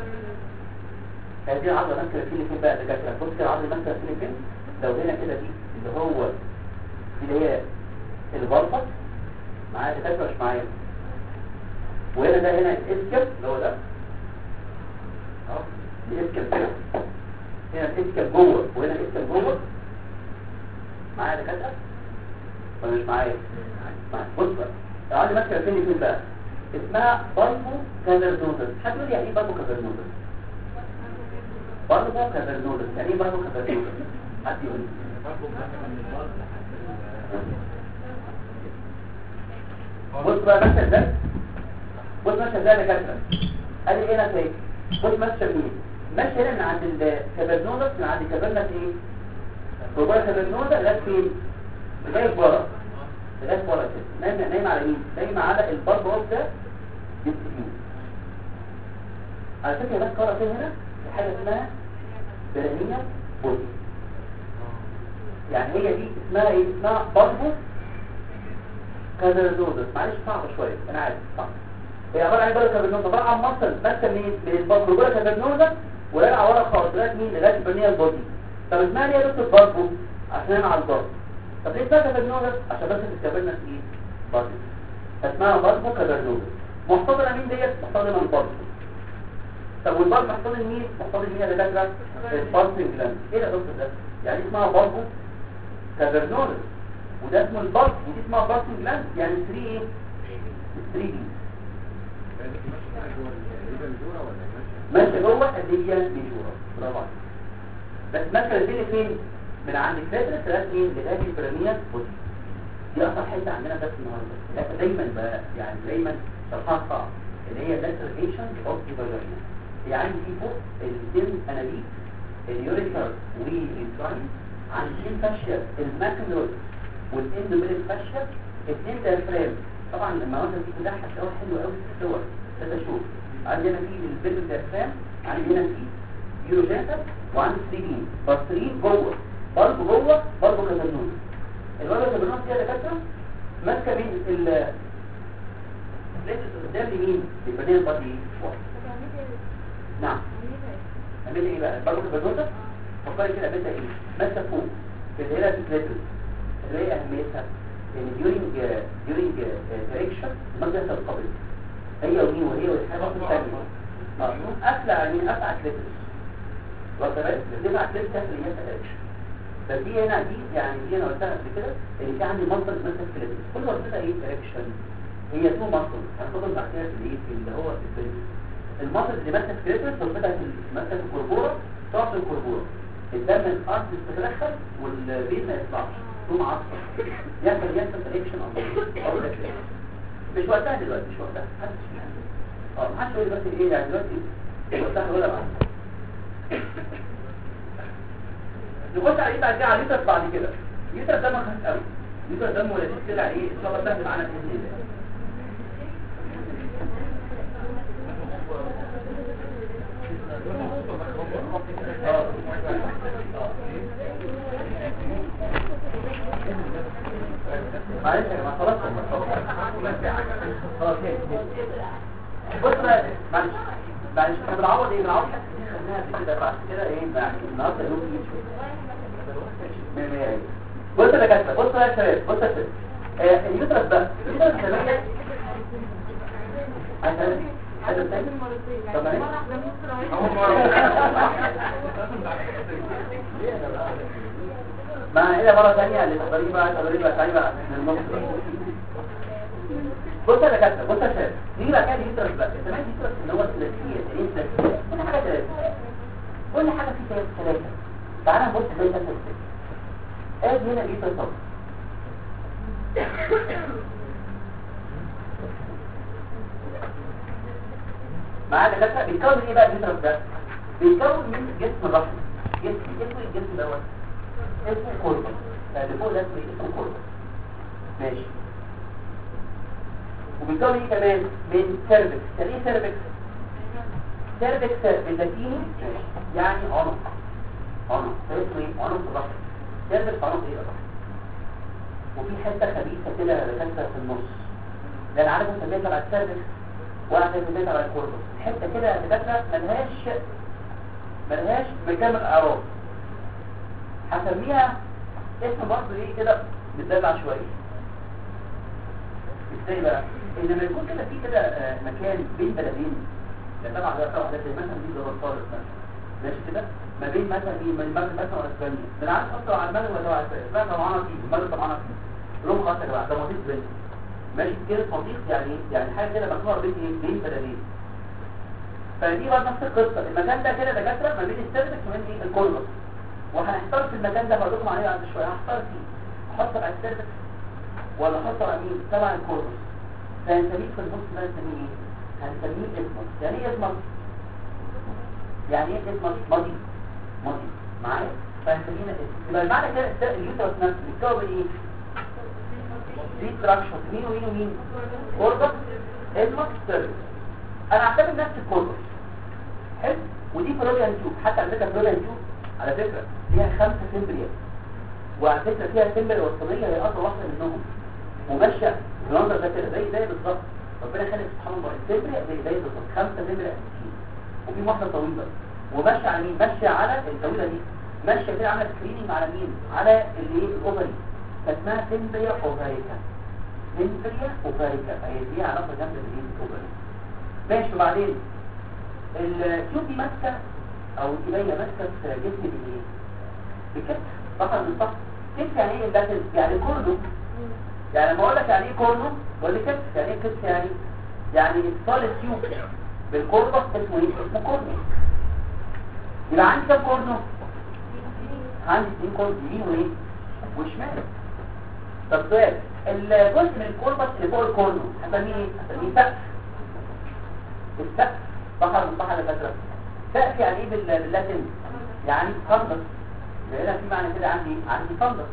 هذه العضله ماسكه فين فين بقى دكاتره بص كده العضله ماسكه فين فين لو هنا كده دي اللي هو دي اللي هي البلطه معايا دكاتره مش معايا وهنا ده هنا الاسكب اللي هو ده اهو الاسكب كده هنا الاسكب جوه وهنا الاسكب جوه معايا دكاتره ولا مش معايا معايا بص بقى العضله ماسكه فين فين بقى اسمها بالبو كافرنوزس حد يقول لي يعني ايه بالبو كافرنوزس بالبو كافرنوزس يعني ايه بالبو كافرنوزس حد يقول لي بص بقى ماشيه ازاي بص ماشيه ازاي يا دكاتره ادي ايه انا فاكر بص ماشيه مين ماشيه هنا من عند الكافرنوزس من عند كافرنس ايه كبار كافرنوزس لغايه فين لغايه ورا لغايه ورا كده نايم نايم على مين نايم على البلب اوف ده ديستريبيوت على فكره بس قرأ فين هنا في حاجه اسمها برانية بودي يعني هي دي اسمها ايه اسمها بلبو كافرنوزس معلش صعبه شويه انا عارف صعب هي عباره عن بلبو كافرنوزس عباره عن مصل ماسكه منين من البلبو جوه كافرنوزس وراجعه ورا خالص لغايه مين لغايه البرانية بودي طب اسمها ليه يا دكتور بلبو عشان انا على البلبو طب ليه اسمها كافرنوزس عشان بس الكافرنس ايه بلبو اسمها بلبو كافرنوزس محتضنه مين ديت محتضنه البلبو طب والبلب محتضن مين محتضن مين يا دكاتره البلبو جلاند ايه ده دكتور ده يعني اسمها بلبو كافرنوزس وده اسمه البلب ودي اسمها بلبو جلاند يعني 3 ايه 3 دي ماشيه جوه اللي هي ميجورا برافو عليك بس ماسكه الدنيا فين من عند الكلاترس لغايه مين لغايه البراميه بودي دي اصلا حته عندنا بس النهارده لكن دايما بقى يعني دايما شرحها صعب اللي هي لاتريشن اوف فاجينا هي عندي في فوق الدم انابيب اليوريكر والتراين عندي فاشيا الماكنول والاندوميريك فاشيا اثنين دايفرام طبعا المناظر دي كلها هتلاقوها حلوه قوي في الصور ده شوف عندي هنا في البيل دايفرام عندي هنا في يوروجينتر وعندي 3 دي بارترين جوه برضه جوه برضه كازانون الوضع كازانون دي يا دكاتره ماسكه بين ال ليست قدام لمين البنيه البطني نعم عملت ايه بقى برضه كازانون فكري كده عملتها ايه ماسكه فوق في الهيلا بلاتل اللي هي اهميتها ان during during direction ما بيحصل قبل هي ومين وهي والحاجه الثانيه اه قافله يعني قافله كليتس وكمان بتبقى كليتس اللي هي direction بس دي هنا دي يعني دي انا قلتها قبل كده ان في عندي مصدر مثلا كليتس كل وظيفتها ايه direction هي تو مصدر هناخدهم بعد كده في الايه في اللي هو في الفيلم المصدر اللي ماسك كليتس وظيفتها في ماسك الكربوره تقف في الكربوره الدم الارض تتدخل والبيت ما يطلعش تقوم عصر يحصل يحصل سelection او او مش وقتها دلوقتي مش وقتها محدش اه محدش يقول دلوقتي ايه يعني دلوقتي وقتها ولا بعد نخش على ايه بعد كده على اليوتر بعد كده اليوتر ده خفيف قوي اليوتر دمه لذيذ كده ايه ان شاء الله سهل معانا باذن الله معلش يا جماعه خلاص خلاص بص بقى معلش معلش احنا بنعوض ايه بنعوض حاجه كتير خدناها قبل كده بعد كده ايه بقى النهارده يوم يجي شويه بص يا دكاتره بص يا شباب بص يا شباب آه، اليوترس بقى اليوترس كمان عشان هذا الثاني طب معلش ما هي مرة ثانية اللي تقدري بقى تقدري بقى تعالي بقى من النص بص يا دكاتره بص يا شباب نيجي بقى كده اليوترس بقى سمعت اليوترس ان هو ثلاثيه ايه ثلاثيه كل حاجه ثلاثه كل حاجه فيه ثلاثه ثلاثه تعالى نبص زي ده ادي هنا اليوترس اهو معايا دكاتره بيتكون ايه بقى اليوترس ده بيتكون من جسم الرحم جسم جسم الجسم دوت اسمه كوربس اللي فوق ده اسمه إيه؟ اسمه كوربس ماشي وبيكون ايه كمان من سيرفكس يعني ايه سيرفكس سيرفكس باللاتيني يعني عنق عنق ده اسمه ايه عنق الرحم سيرفكس عنق ايه الرحم وفي حته خبيثه كده دكاتره في النص ده انا عارف مسميها تبع السيرفكس واحد مسميها تبع الكوربس حته كده دكاتره ملهاش ملهاش مكان الاعراض هسميها اسم برضه ايه كده متدلع شويه ازاي بقى ان لما يكون كده في كده آه، مكان بين بلدين ده طبعا ده طبعا ده زي مثلا دي جبل طارق مثلا ماشي كده ما بين مثلا ايه من المغرب مثلا واسبانيا ده انا عارف اصلا على المغرب ولا على اسبانيا لا طبعا فيه المغرب طبعا فيه روم خلاص يا جماعه ده مضيق بين ماشي كده مضيق يعني إيه؟ يعني حاجه كده مكتوبه بين ايه بين بلدين فدي بقى نفس القصه المكان ده كده دكاتره ما بين السيرفكس وبين ايه الكوربس وهنحتار في المكان ده هقول لكم عليه بعد شويه هحتار فيه احط على السيرفكس ولا احط على مين طبعا الكوربس فهنسميه في النص ده هنسميه ايه هنسميه اسمس يعني ايه اسمس يعني ايه اسمس ماضي ماضي معايا فهنسميه اسم يبقى المعنى كده الس- اليوترس نفسه بيتكون من ايه دي تراكشن مين ومين ومين كوربس اسمس سيرفكس انا اعتبر نفسي الكوربس حلو ودي فلوريان تيوب حتى على فكره فلوريان تيوب على فكره فيها خمسه سمبريات وعلى فكره فيها سمبري وسطانيه هي اصلا واحده منهم وماشيه المنظر ده كده زي زي بالظبط ربنا خلق سبحان الله السمبري زي زي بالظبط خمسه سمبري اساسيين وفي واحده طويله وماشيه على مين ماشيه على الطويله دي ماشيه كده عامله سكريننج على مين على اللي ايه الاوفري فاسمها سمبريا اوفاريكا سمبريا اوفاريكا هي دي علاقه جامده بالايه الاوفري ماشي وبعدين التيوب دي ماسكه او ايديا ماسكه في جسم بالايه بكتف بطل من صح كتف يعني ايه اللاتن يعني كورنو يعني لما اقول لك يعني ايه كورنو بقول لك كتف يعني ايه كتف يعني يعني اتصال التيوب بالكوربس اسمه ايه اسمه كورنو يبقى عندي كام كورنو عندي اثنين كورنو يمين وايه وشمال طب سؤال الجزء من الكوربس اللي فوق الكورنو هسميه ايه هسميه سقف السقف بحر من بحر الفترة سقف يعني ايه بال- باللاتن يعني فندق هنا في معنى كده عندي عندي فندق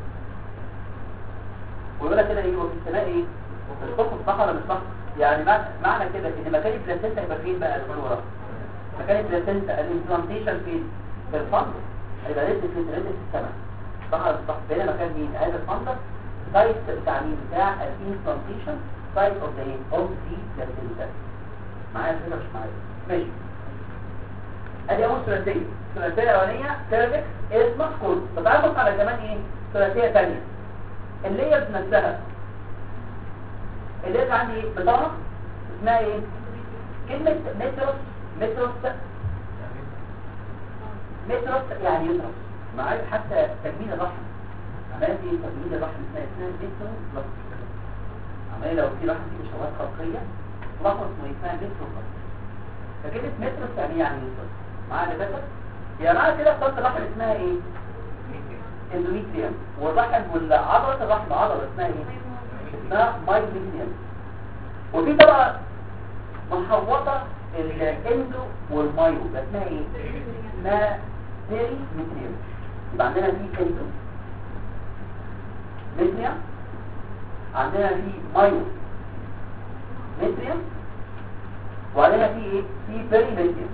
ويقول لك كده ايه وفي السماء ايه وفي السقف صح ولا مش صح يعني معنى, معنى كده ان مكان البلاسينتا يبقى فين بقى الفن وراه مكان البلاسينتا الامبلانتيشن فين في الفندق هيبقى رد في رد في السماء صح ولا مش صح هنا مكان مين هذا الفندق سايت بتاع مين بتاع الامبلانتيشن سايت اوف ذا ايه اوف ذا بلاسينتا معايا كده مش معايا ماشي ادي اول ثلاثيه الثلاثيه الاولانيه سيرفكس اسمك كود طب تعالى نبص على كمان ايه ثلاثيه ثانيه الليرز نفسها الليرز عندي ايه بطانه اسمها ايه كلمه متروس متروس متروس يعني يترس معايا حتى تجميل الرحم عمليه ايه تجميل الرحم اسمها اسمها متروس عمليه لو في رحم فيه شواذ خلقيه لفظ اسمه اسمها متروس فكلمة مترس يعني يعني مترس معانا كده يا معنى كده خط الرحم اسمها ايه اندوميتريوم والرحم والعضلة الرحم عضلة اسمها ايه اسمها مايلينيوم وفي طبعا محوطة الاندو والمايو ده اسمها ايه اسمها بيري متريوم يبقى عندنا في اندو متريوم عندنا في مايو متريوم وعليها في ايه في بيري ميديوم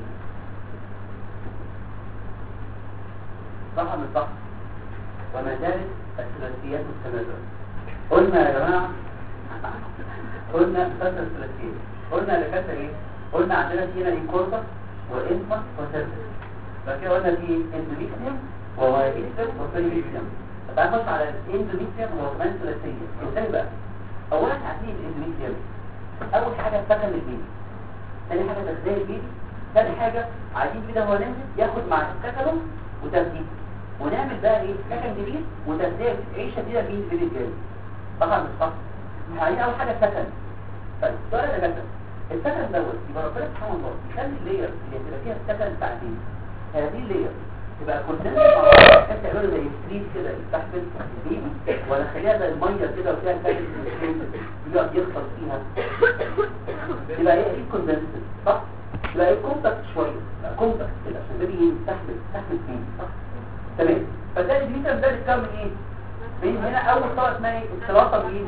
صح من صح وما زالت الثلاثيات مستمرة قلنا يا جماعة قلنا ثلاثة الثلاثيات قلنا اللي فات ايه قلنا عندنا في هنا الكوربس والانفا وسيرفس بعد كده قلنا في اندوميتريوم ووايتريوم وبيريميتريوم تعال نخش على الاندوميتريوم وهو كمان ثلاثية ازاي بقى اولا عارفين الاندوميتريوم اول حاجة سكن البيبي تاني حاجة تغذية البيبي تاني حاجة عايزين كده هو ننزل ياخد مع السكنه وتغذيه ونعمل بقى ايه سكن جديد وتغذية عيشة جديدة بين البيبي الجاي طبعا مش صح عايزين اول حاجة سكن طيب السؤال ده جدا السكن دوت يبقى ربنا سبحانه الله يخلي اللير اللي هتبقى فيها السكن بتاعتين هذه اللير تبقى كونتنت مع بعض بحيث تعملوا زي ستريت كده يستحمل البيبي ولا خليها زي الميه كده وفيها سكن يقعد يخسر فيها يبقى هي ايه كوندنسد صح يبقى ايه كومباكت شويه يبقى كومباكت كده عشان البيبي يستحمل يستحمل فيه صح تمام فده الميتر ده بيتكون من ايه من هنا اول طبقه اسمها ايه الخلاصه بايه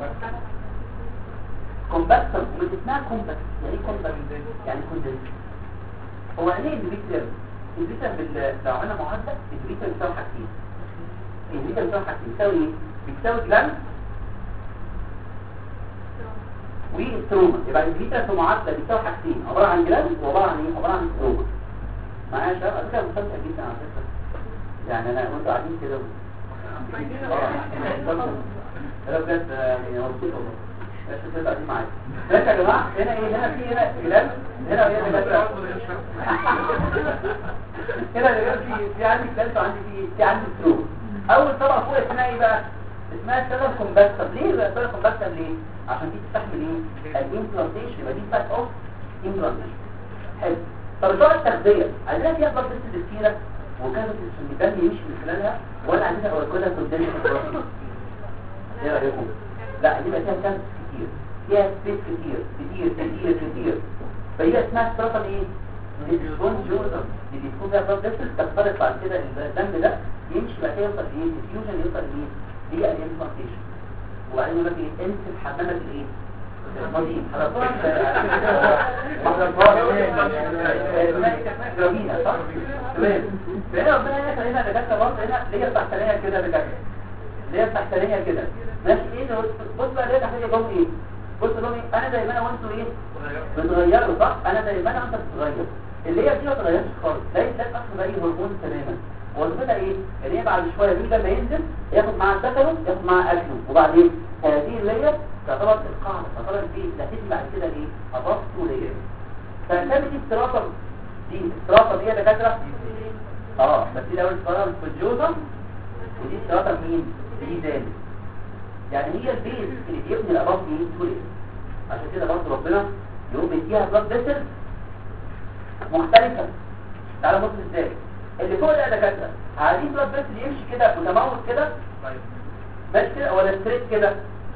كومباكتر ومش اسمها كومباكت يعني ايه كومباكت يعني كوندنس هو يعني ايه الفيتر الفيتر بال- لو عملنا معادله الفيتر بيساوي حاجتين الفيتر بيساوي حاجتين بيساوي ايه بيساوي جلاند والتروما يبقى الفيتر في معادله بيساوي حاجتين عباره عن جلاند وعباره عن ايه عباره عن تروما معايا يا شباب على فكره مستمتع جدا على فكره يعني انا كنت قاعدين كده لا بجد يعني مبسوط والله بس كده قاعدين معايا بس يا جماعه هنا ايه هنا في هنا جلاند هنا هنا جلاند هنا دلوقتي في في عندي جلاند وعندي في في عندي تروما اول طبقه فوق اسمها ايه بقى اسمها سيلر كومباكتر ليه بقى سيلر كومباكتر ليه عشان دي تستحمل ايه الامبلانتيشن يبقى دي بتاعت اوف امبلانتيشن حلو طب بتوع التغذيه عندنا فيها بلاد فيسل كتيره وكانت الدم يمشي من خلالها ولا عندنا اوركودا قدام الفراغ ايه رايكم لا دي بقى فيها كانت كتير فيها سبيس كتير كتير كتير كتير فهي اسمها ستراتم ايه السبون جوزم اللي بيكون فيها بلاد فيسل تختلط بعد كده الدم ده يمشي بعد كده يوصل لايه الفيوجن يوصل لايه هي الامبلانتيشن وبعدين يقول لك ايه انت حمامه الايه الماضيين جميلة صح؟ تمام فهنا ربنا هنا خلينا دكاتره برضه هنا اللي هي التحتانيه كده دكاتره اللي هي التحتانيه كده ماشي ايه ده بص بقى اللي هي تحتانيه جوه ايه؟ بص لهم ايه انا زي ما انا وانتوا ايه؟ بتغيروا صح؟ انا زي ما انا وانت بتتغير اللي هي دي ما اتغيرتش خالص لا لا اصلا اي هرمون تماما وظيفتها ايه؟ ان هي بعد شويه مين لما ينزل ياخد معاه سكنه ياخد معاه اكله وبعدين هذه اللير تعتبر القاعده تعتبر دي اللي هتيجي بعد كده ايه؟ اضافت ولير فكانت دي استراطه دي استراطه دي يا دكاتره اه بس دي الاول استراطه في الجوزم ودي استراطه مين؟ دي ثاني يعني هي البيز اللي بيبني الاباط دي ولير عشان كده برضه ربنا يقوم يديها بلاد فيسل مختلفه تعالى بص ازاي اللي فوق ده يا دكاتره عايزين بلاد فيسل يمشي كده متموت كده ماشي كده ولا ستريت كده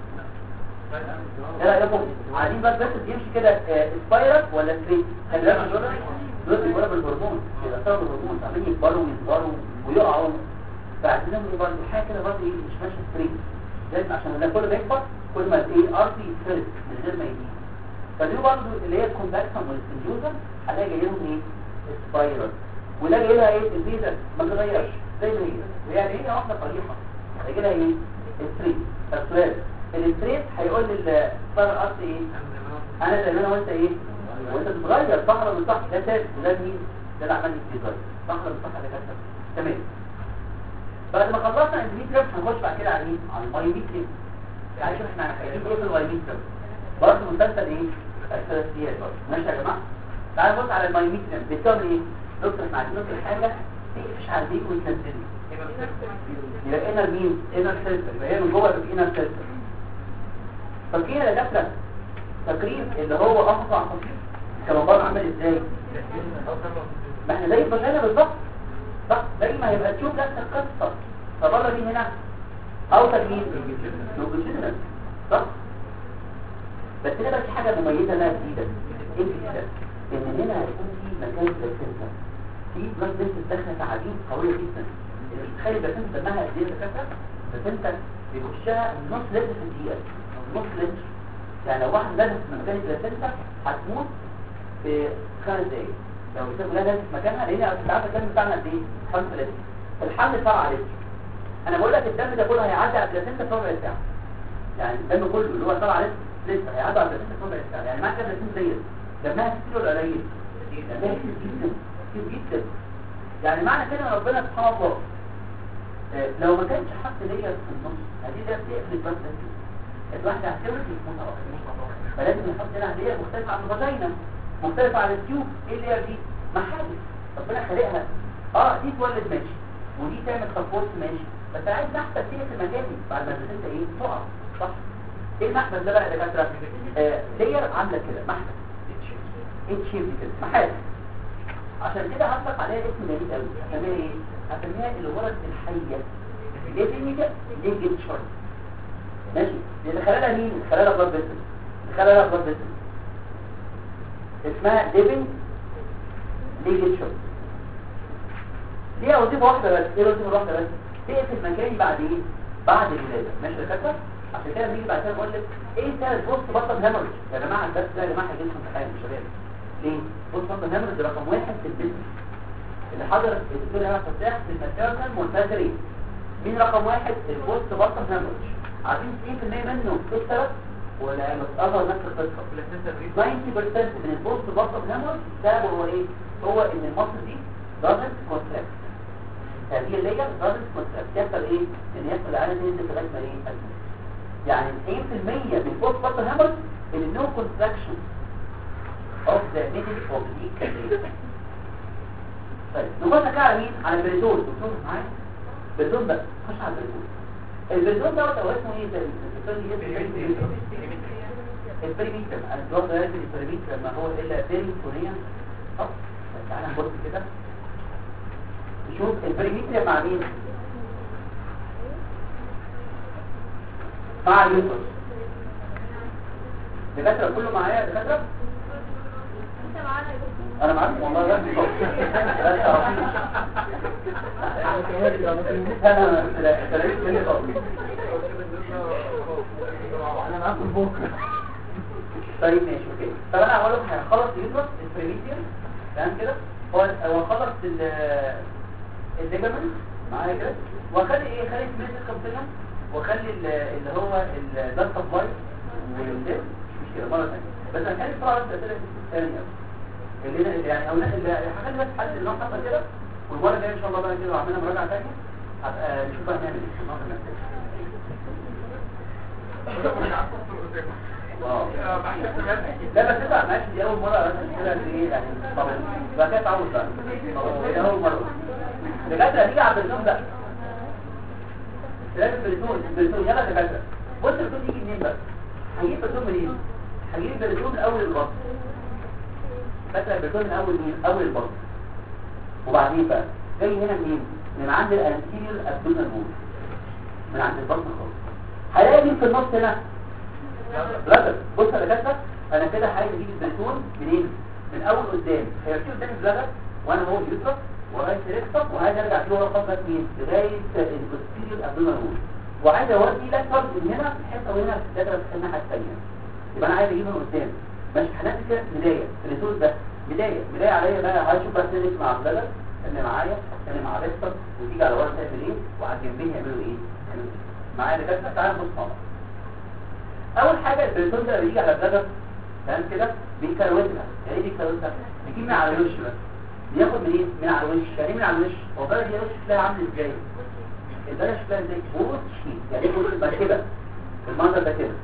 ايه رايكم عايزين بلاد فيسل يمشي كده آه، سبايرال ولا ستريت خلي بالك دول دول بيقولوا بالهرمون بيأثروا بالهرمون عمالين يكبروا ويصغروا ويقعوا فعايزينهم يبقى الحاجه كده برضه ايه مش ماشيه ستريت لازم عشان ده كل ما يكبر كل ما ايه ارضي يتفرد من غير ما يزيد فدي برضه اللي هي الكونفكشن والسنجوزا هلاقي جاي لهم ايه سبايرال وده جاي لها ايه الفيزا ما تغيرش زي ما هي يعني هي واحده صريحه هيجي لها ايه الستريت السؤال الستريت هيقول للفرق اصل ايه انا زي ما انا وانت ايه وانت بتتغير صح ولا مش صح ده ثابت وده مين ده اللي عمال يتغير صح ولا مش صح ده كده تمام بعد ما خلصنا الميتريم هنخش بعد كده على مين على المايوميتريم يعني شوف احنا عايزين ايه في المايوميتريم برضه مسلسل ايه الثلاثيات برضه ماشي يا جماعه تعالوا نبص على المايوميتريم بيتكون ايه دكتور احنا عايزين نذكر حاجه تقفش على البيك وتنزلي يبقى هنا مين هنا السلسل يبقى هي من جوه يبقى هنا السلسل فاكرين يا دكاتره تقريب اللي هو اقطع خفيف كان بره عامل ازاي ما احنا زي البشره بالظبط صح زي ما يبقى تشوف نفس القصه فبره دي هنا او تجميل لونجيتودينال صح بس هنا بقى في حاجه مميزه لها جديده ايه الجديده ان هنا هيكون في مكان للسنسر في بلاد فيسل داخله تعابين قويه جدا اللي مش تخيل البلاسنتا دمها قد ايه الدكاتره البلاسنتا بيخشها نص لتر في الدقيقه نص لتر يعني لو واحد لابس في مكان البلاسنتا هتموت في خمس دقايق لو سيبوا لها في مكانها لان انت عارف الدم بتاعنا قد ايه 5 لتر الحل 7 لتر انا بقول لك الدم ده كله هيعدي على البلاسنتا في ربع ساعه يعني الدم كله اللي هو 7 لتر لسه هيعدي على البلاسنتا في ربع ساعه يعني معنى كده البلاسنتا ديت دمها كتير ولا قليل دمها كتير جدا كتير جدا يعني معنى كده ان ربنا سبحانه الله آه، لو ما كانش حط ليا في النص هدي ده بتقفل البلد الواحدة هتولد يكون فلازم نحط لها ليا مختلفة عن الفاجينا مختلفة عن التيوب ايه اللير دي؟ محابس ربنا خلقها اه دي تولد ماشي ودي تعمل خطوات ماشي بس انا عايز محبس تقفل مكاني بعد ما انت ايه تقع صح ايه المحبس ده بقى يا دكاتره آه لير عامله كده محبس اتش شيب كده محابس عشان كده هطلق عليها اسم جديد قوي هسميها ايه هسميها الغرز الحيه ديفينيكا ليجيتشر ماشي اللي خلالها مين اللي خلالها بلاد فيسل اللي خلالها بلاد فيسل اسمها ديفن ليجيتشر ليها وظيفه واحده بس ايه الوظيفه الواحده بس تقفل مكاني بعد ايه بعد الولاده ماشي يا دكاتره عشان كده بنيجي بعد كده نقول لك ايه سبب بوست بطل هيموريج يا جماعه الدرس ده يا جماعه هيجي لكم امتحان يا شباب ليه بوست بطل هيموريج رقم واحد في البيزنس اللي حضر الدكتور هنا فتاح في الماتيرنال مونتاجري مين رقم واحد البوست بطل هيموريج عارفين 90% منه ايه السبب ولا متقرر نفس القصه 90% من البوست بطل هيموريج سببه هو ايه هو ان المصل دي doesn't contract هذه الليجر doesn't contract يحصل ايه ان يحصل على نسبه لغايه ما ايه الموت. يعني 90% من البوست بطل هيموريج ان no contraction of the middle oblique vein. طيب نخش كده على مين على البريدون دكتور معايا البريدون بقى خش على البريدون البريدون دوت هو اسمه ايه ده البريميتر الدكتور ده البريميتر لما هو الا بيريتونيا طب تعالى نبص كده نشوف البريميتر مع مين مع اليوترس دكاتره كله معايا دكاتره انا معاك والله لا انا معاكم بكره طيب ماشي اوكي طب انا هقول لك هخلص اليوترس البريميتيوم تمام كده هو هو خلص الليجمنت معايا كده واخلي ايه خلي سميث الكابتنم واخلي اللي هو الدارك سبلاي والدم مش كده مره ثانيه بس انا كان بسرعه بس اسئله ثانيه اللي اللي يعني او اللي هخلي بس حل اللي هو حصل كده والمره الجايه ان شاء الله بقى كده لو عملنا مراجعه ثانيه هبقى نشوف بقى هنعمل ايه في النقطه النفسيه اه لا بس انت ماشي دي اول مره بس كده قد ايه يعني طبعا بقى كده تعود بقى خلاص دي اول مره بجد هنيجي على البريتون ده لازم البريتون البريتون يلا يا دكاتره بص البريتون يجي منين بقى هجيب البريتون منين هجيب البريتون من اول البطن فاكر البريتون من اول مين اول البطن وبعدين بقى جاي هنا منين من عند الانتيريور ابدومينال وول من عند البطن خالص هلاقي مين في النص هنا بلاتر بص يا دكاتره انا كده عايز اجيب البريتون منين من اول قدام هيرتي قدام البلاتر وانا هو اليوترس ورايت ريكتم وعايز ارجع فيه ورا خطوه مين لغايه البوستيريور ابدومينال وول وعايز اودي لاتر من هنا حته وهنا في الدكاتره في الناحيه الثانيه يبقى انا عايز اجيبه من قدام ماشي هنعمل كده بدايه الريسورس ده بدايه بدايه عليا بقى عايز اشوف بقى سيرك مع البلد اللي معايا اللي مع ريكتم وتيجي على ورا تعمل ايه وعلى الجنبين يعملوا ايه يعملوا إيه؟ معايا دكاتره تعالى نبص مع بعض اول حاجه البريتون ده بيجي على البلد تمام كده بيكروتها يعني ايه بيكروتها بيجيب من على الوش بس بياخد من ايه من على الوش يعني إيه من على الوش هو البلد دي وش شكلها عامل ازاي البلد شكلها ازاي بوت شيت يعني ايه بوت يبقى كده المنظر ده كده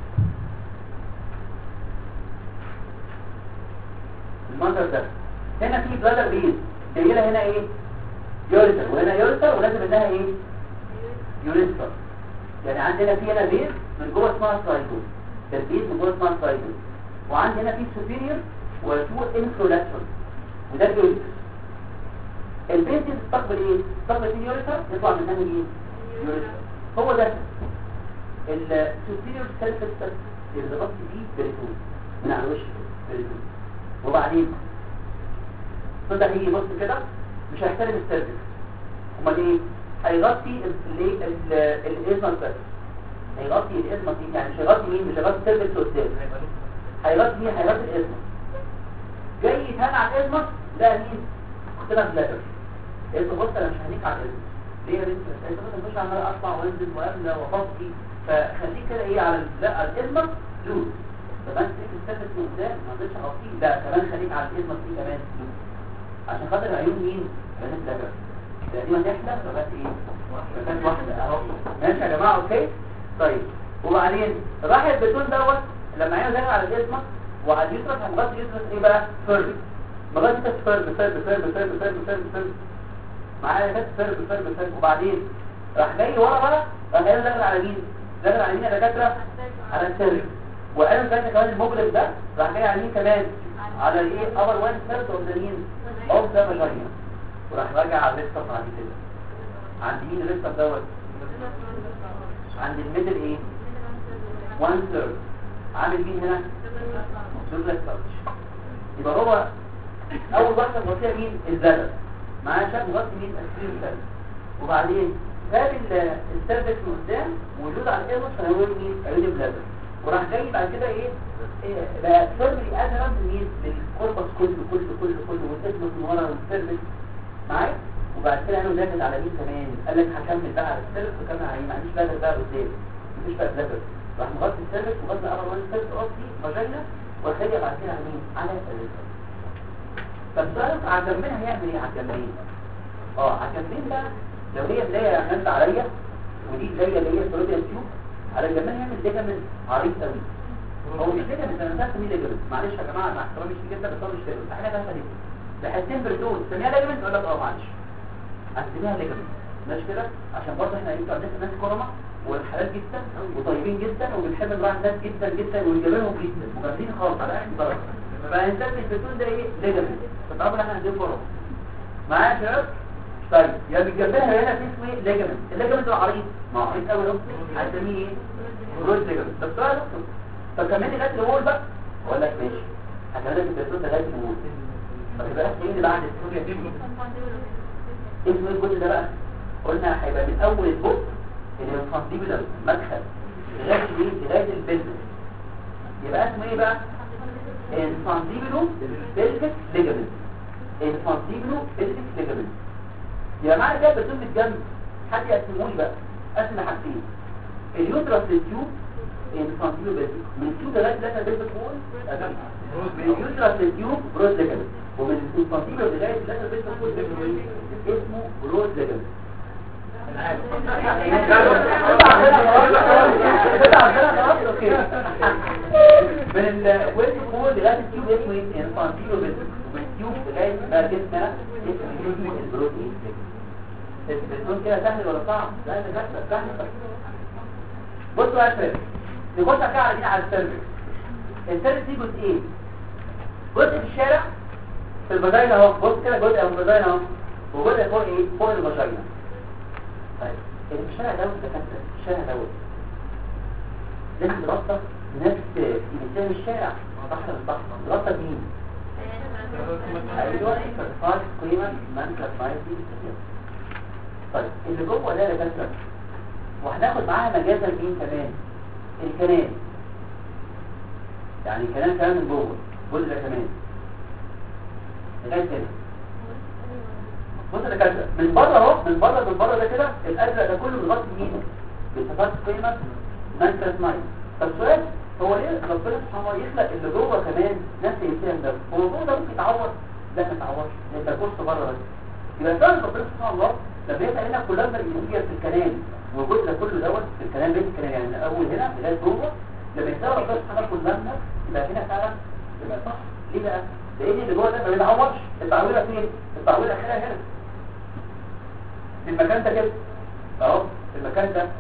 المنظر ده هنا في بلادر بيز جاي لها هنا ايه يوريتر وهنا يوريتر ولازم انها ايه يوريتر يعني عندنا في هنا بيز من جوه اسمها سايتوس ده البيز من جوه اسمها سايتوس وعندي هنا في سوبيريور وتو انفلولاترال وده اليوريتر البيز دي تستقبل ايه تستقبل في يوريتر يطلع منها ايه يوريتر هو ده السوبيريور سيلف اللي غطي فيه بريتون من على الوش بريتون وبعدين صدق هيجي يبص كده مش هيحترم السيرفس امال ايه هيغطي الازمه بس هيغطي الازمه دي يعني مش هيغطي مين مش هيغطي السيرفس قدام هيغطي مين هيغطي الازمه جاي يتهان على الازمه ده مين اختنا بلاتر انت بص انا مش هنيك على الازمه ليه يا بنت انت مثلا مش عمال اطلع وانزل واملى وافضي فخليك كده ايه على لا على الازمه لوز كمان تيجي تستفد من قدام ما تقدرش اغطيه لا كمان خليك على الازمه دي كمان لوز عشان خاطر عيون مين عيون الدجر دي ما تحلى فبقت ايه فكانت واحده اهو ماشي يا جماعه اوكي طيب وبعدين راح البتون دوت لما عينه داخل على الجسم وعلى اليوترس هنغطي اليوترس ايه بقى فرد مغطي كده فرد فرد فرد فرد فرد فرد فرد معايا كده فرد فرد فرد وبعدين راح جاي ورا بقى راح عينه داخل على مين داخل على مين يا دكاتره على السيرك وقالوا ثاني كمان المجرم ده راح جاي على مين كمان على الايه ابر وان ثيرد اوف ذا مين اوف ذا فاجينا وراح راجع على الريستر بعد كده عند مين الريستر دوت عند الميدل ايه 1 ثيرد عامل مين هنا دوبلكس تاتش يبقى هو اول واحده موصيه مين الزلل معاه شاب مغطي مين اسفل سيرفكس وبعدين جاب ال- السيرفكس من قدام وجود على الايرمس فنقول مين عيون البلازر وراح جاي بعد كده ايه إيه، بقى فيرملي ادهرنت مين للكوربس كله كله كله كله والاسم من ورا والسيرفكس معايا وبعد كده قالوا داخل على مين كمان قال لك هكمل بقى على السيرفكس وكمل على مين ما عنديش بلازر بقى قدام مفيش بقى بلازر راح مغطي السيرفكس وغطي الابر وان السيرفكس قصدي فاجينا وخلي بعد كده على مين على الريسبس فالسؤال على الجنبين هيعمل ايه على الجنبين اه على الجنبين بقى لو هي بدايه نازله عليا ودي بدايه اللي هي الفلوبيان تيوب على الجنبين هيعمل ليجامنت عريض قوي هو مش ليجامنت انا نسيت مين ليجامنت معلش يا جماعه مع احترامي مش جدا بس هو مش ليجامنت حاجه بقى دي بحسين بردون سميها ليجامنت اقول لك اه معلش هسميها ليجامنت ماشي كده عشان برضه احنا ينفع الناس الناس كرمه والحلال جدا وطيبين جدا وبنحب نراعي الناس جدا جدا ونجابلهم جدا وجامدين خالص على اخر درجه فهنسمي البتون ده ايه ليجامنت فتعرفوا ان احنا عندنا كرم معايا يا شباب طيب يبقى بتجنبها هنا في اسمه ايه ليجامنت الليجامنت ده عريض ما هو عريض قوي هنسميه ايه برود ليجامنت طب سؤال يا دكتور طب كملي لغايه الوول بقى اقول لك ماشي هكمل لك البتون ده لغايه الوول طب يبقى اسمه ايه اللي بعد السوريا دي اسمه ايه الجزء ده بقى قلنا هيبقى من اول البوك اللي هو الفانديبولار مدخل لغايه ايه لغايه البلفس يبقى اسمه ايه بقى الفانديبولو بلفس ليجامنت الفانديبولو بلفس ليجامنت يبقى معنى كده بتقوم بالجنب حد يقسمه لي بقى قسم حاجتين اليوترس للتيوب الفانديبولو بلفس من التيوب لغايه ثلاثه بلفس وول من اليوترس للتيوب بروز ليجامنت ومن الفانديبولو لغايه ثلاثه بلفس وول اسمه بروز ليجامنت من الويست فول لغايه التيوب اسمه ايه؟ انفانتيلو بيزنس ومن التيوب لغايه بقى جسمنا اسمه البروتين بتكون كده سهل ولا صعب؟ لا ده سهل سهل بس بصوا بقى يا شباب نخش كده على مين على السيرفكس السيرفكس دي جزئين جزء في الشارع في الفاجينا اهو بص كده جزء من الفاجينا اهو وجزء فوق ايه؟ فوق الفاجينا طيب اللي في الشارع دوت دكاتره الشارع دوت لازم دراسه نفس مثال الشارع بحر البحر دراسه مين؟ ايوه فرقات قيمه من كفايه دي طيب اللي جوه ده دكاتره وهناخد معاها مجازا مين كمان؟ الكنال يعني الكنال كمان من جوه الجزء ده كمان لغايه كده بص يا دكاتره من بره اهو من بره من بره ده كده الازرق ده كله بيغطي مين بصفات قيمه مانكرس ماين طب سؤال هو ليه ربنا سبحانه وتعالى يخلق اللي جوه كمان نفس الانسان ده هو جوه ده ممكن يتعور لا ما يتعورش ده كورس بره بس يبقى فعلا ربنا سبحانه الله لما يبقى هنا كلها الانرجيه في الكلام والجزء ده كله دوت في الكلام بين الكلام يعني من اول هنا لغايه جوه لما يساوي ربنا سبحانه كلها يبقى هنا فعلا يبقى صح ليه بقى؟ لان اللي جوه ده ما بيتعورش التعويره فين؟ التعويره اخرها هنا في المكان ده كده اهو في المكان ده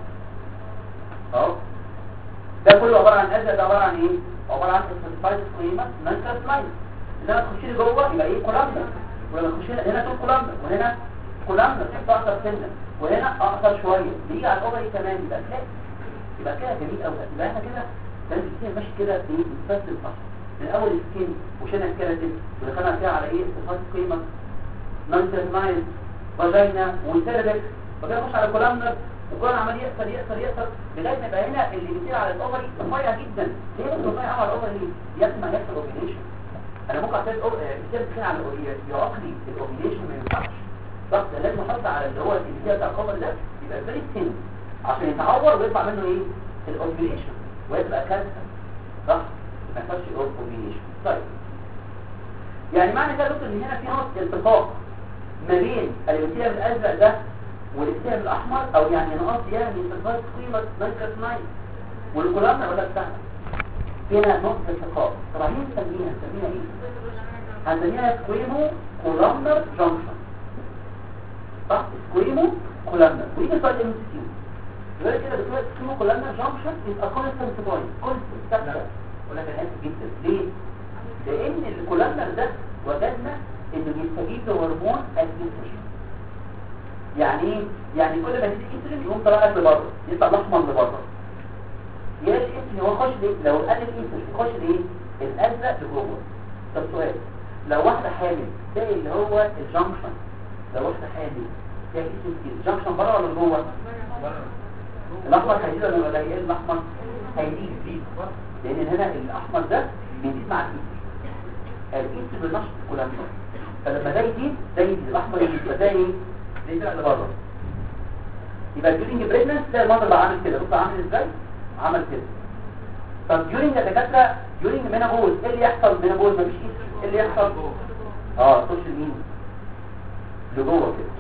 اهو ده كله عباره عن ازرق ده عباره عن ايه عباره عن سبيسيفايد قيمه مانكر لاين لما تخش لي جوه يبقى ايه كولامنا ولما تخش هنا هنا تقول كولامنا وهنا كولامنا اقصر سنه وهنا اقصر شويه بيجي على الاوفري كمان يبقى كده يبقى كده جميل قوي يبقى احنا كده لازم كده ماشي كده ايه مستسلم صح من اول سكين وشنا الكيراتين ودخلنا فيها على ايه صفات قيمه مانكر لاين فاجينا وسيرفكس وكده نخش على كولامنر وكل عمال يقصر يقصر يقصر لغايه ما يبقى هنا اللي بيصير على الاوفري رفيع جدا ليه بس رفيع على الاوفري ليه؟ يسمع يحصل اوبيليشن انا ممكن اعتبر الكتاب بتاع على يعقلي الاوبيليشن ما ينفعش صح ده لازم احط على اللي هو الكتاب بتاع الخبر ده يبقى فيري ثين عشان يتعور ويطلع منه ايه؟ الاوبيليشن ويبقى كارثه صح؟ ما ينفعش الاوبيليشن طيب يعني معنى كده دكتور ان هنا في نقطه التقاء ما بين الابتلاء الازرق ده والابتلاء الاحمر او يعني انا قصدي يعني صفات قيمه مانكرس ناين والكولامنا ولا بتاعنا هنا نقطه التقاء طب عايزين نسميها نسميها ايه هنسميها سكويمو كولامنر جانكشن صح سكويمو كولامنر ودي سؤال ام سي كيو غير كده دكتور سكويمو كولامنر جانكشن يبقى كونستنت بوينت كونستنت ثابته ولا كان اسف جدا ليه لان الكولامنر ده وجدنا انه بيستجيب لهرمون الاستروجين يعني ايه يعني كل ما تيجي الاستروجين يقوم طالع لبره يطلع الاحمر لبره يا الاستروجين هو خش ليه لو قل الاستروجين يخش ليه الازرق لجوه طب سؤال لو واحده حامل تلاقي اللي هو الجنكشن لو واحده حامل فيها اسم كتير جنكشن بره ولا جوه الاحمر هيزيد ولا ولا ايه الاحمر هيزيد يزيد لان هنا الاحمر ده بيزيد مع الايد الايد بالنشط الكولامبر فلما ده يزيد ده يزيد الاحمر يزيد فده ايه زي كده لبره يبقى during pregnancy ده المرض اللي عامل كده بص عامل ازاي عمل كده طب during الدكاتره during menopause ايه اللي يحصل menopause مفيش ايه اللي يحصل اه تخش مين لجوه كده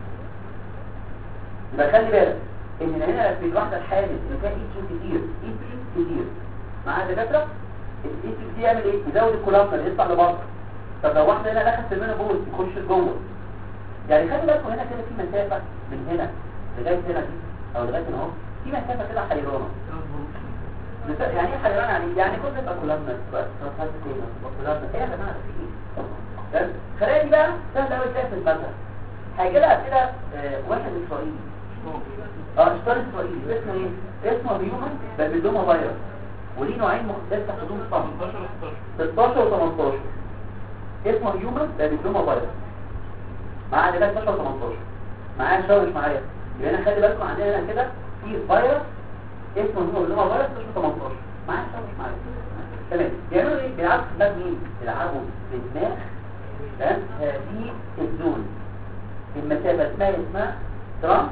يبقى خلي بالك ان هنا في الواحده الحامل اللي فيها ايتشو كتير ايتشو كتير مع الدكاتره الايتشو دي يعمل ايه يزود الكولامنا اللي يطلع لبره طب لو واحده هنا دخلت في المينوبوز يخش لجوه يعني خلي بالكم هنا كده في مسافه من هنا لغايه هنا دي او لغايه هنا اهو في مسافه كده حيرانه مس- يعني ايه حيرانه يعني يعني كل يبقى كولامنا تبقى تبقى كولامنا ايه يا جماعه ده في ايه تمام؟ خلينا دي بقى سهل قوي تلاقي في المثل هيجي لها كده آه، واحد اسرائيلي اه اشتار اسرائيلي اسمه ايه اسمه هيومن بابيلوما فيروس وليه نوعين مختلفين تحت ضمن الصمت 16 و 18 اسمه هيومن بابيلوما فيروس معاه ده 16 و 18 معاه شاورش معايا يبقى انا خلي بالكم عندنا هنا كده في فيروس اسمه هيومن بابيلوما فيروس 16 و 18 معاه شاورش معايا تمام بيعملوا ايه بيلعبوا في دماغ مين بيلعبوا في دماغ تمام هذه الزون المسافه اسمها اسمها ترانس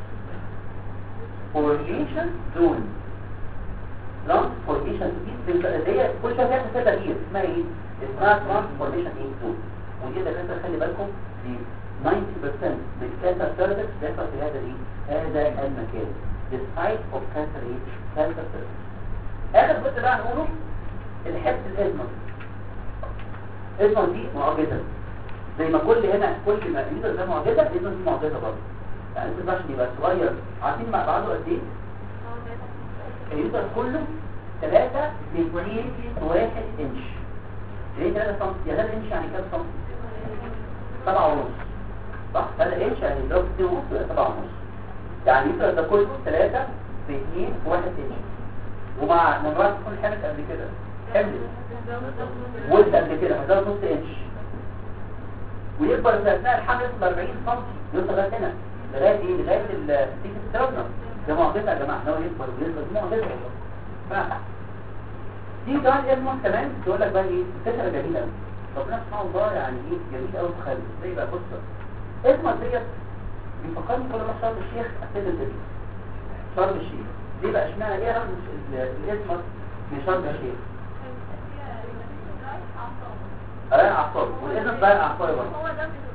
فورميشن زون ترانسفورميشن دي دي كل شويه فيها مسافه تغيير اسمها ايه اسمها ترانسفورميشن ايه زون ودي ده كده خلي بالكم دي 90% من كانسر سيرفيس بيحصل في هذا الايه هذا المكان the site of cancer ايه cancer service اخر جزء بقى نقوله الحبس الازمه الازمه دي معجزه زي ما كل هنا كل ما اليوتر ده معجزه الازمه دي معجزه برضه يعني انت عشان يبقى صغير عارفين مع بعضه قد ايه اليوتر كله 3 2 1 انش ليه 3 سم يا 3 انش يعني كام سم 7 ونص صح 3 انش يعني لو 2 ونص يبقى 7 ونص يعني اليوتر ده كله 3 في 2 1 انش ومع مرات تكون حمل قبل كده حمل ولد قبل كده ده نص انش ويكبر في اثناء الحمل يوصل 40 سم يوصل لغايه هنا لغايه ايه لغايه التيك ستراجنا ده معجزه يا جماعه ان هو يكبر ويكبر دي معجزه والله ف- دي كمان اسمه كمان تقول لك بقى ايه فكره جميله قوي ربنا سبحانه الله يعني ايه جميل قوي في خلقه زي بقى بص اسمه ديت بيفكرني كل ما شرم الشيخ اسد الدنيا شرم الشيخ ليه بقى اشمعنى ايه رغم الاسم من شرم الشيخ رايح اعصاب والاسم رايح اعصاب برضه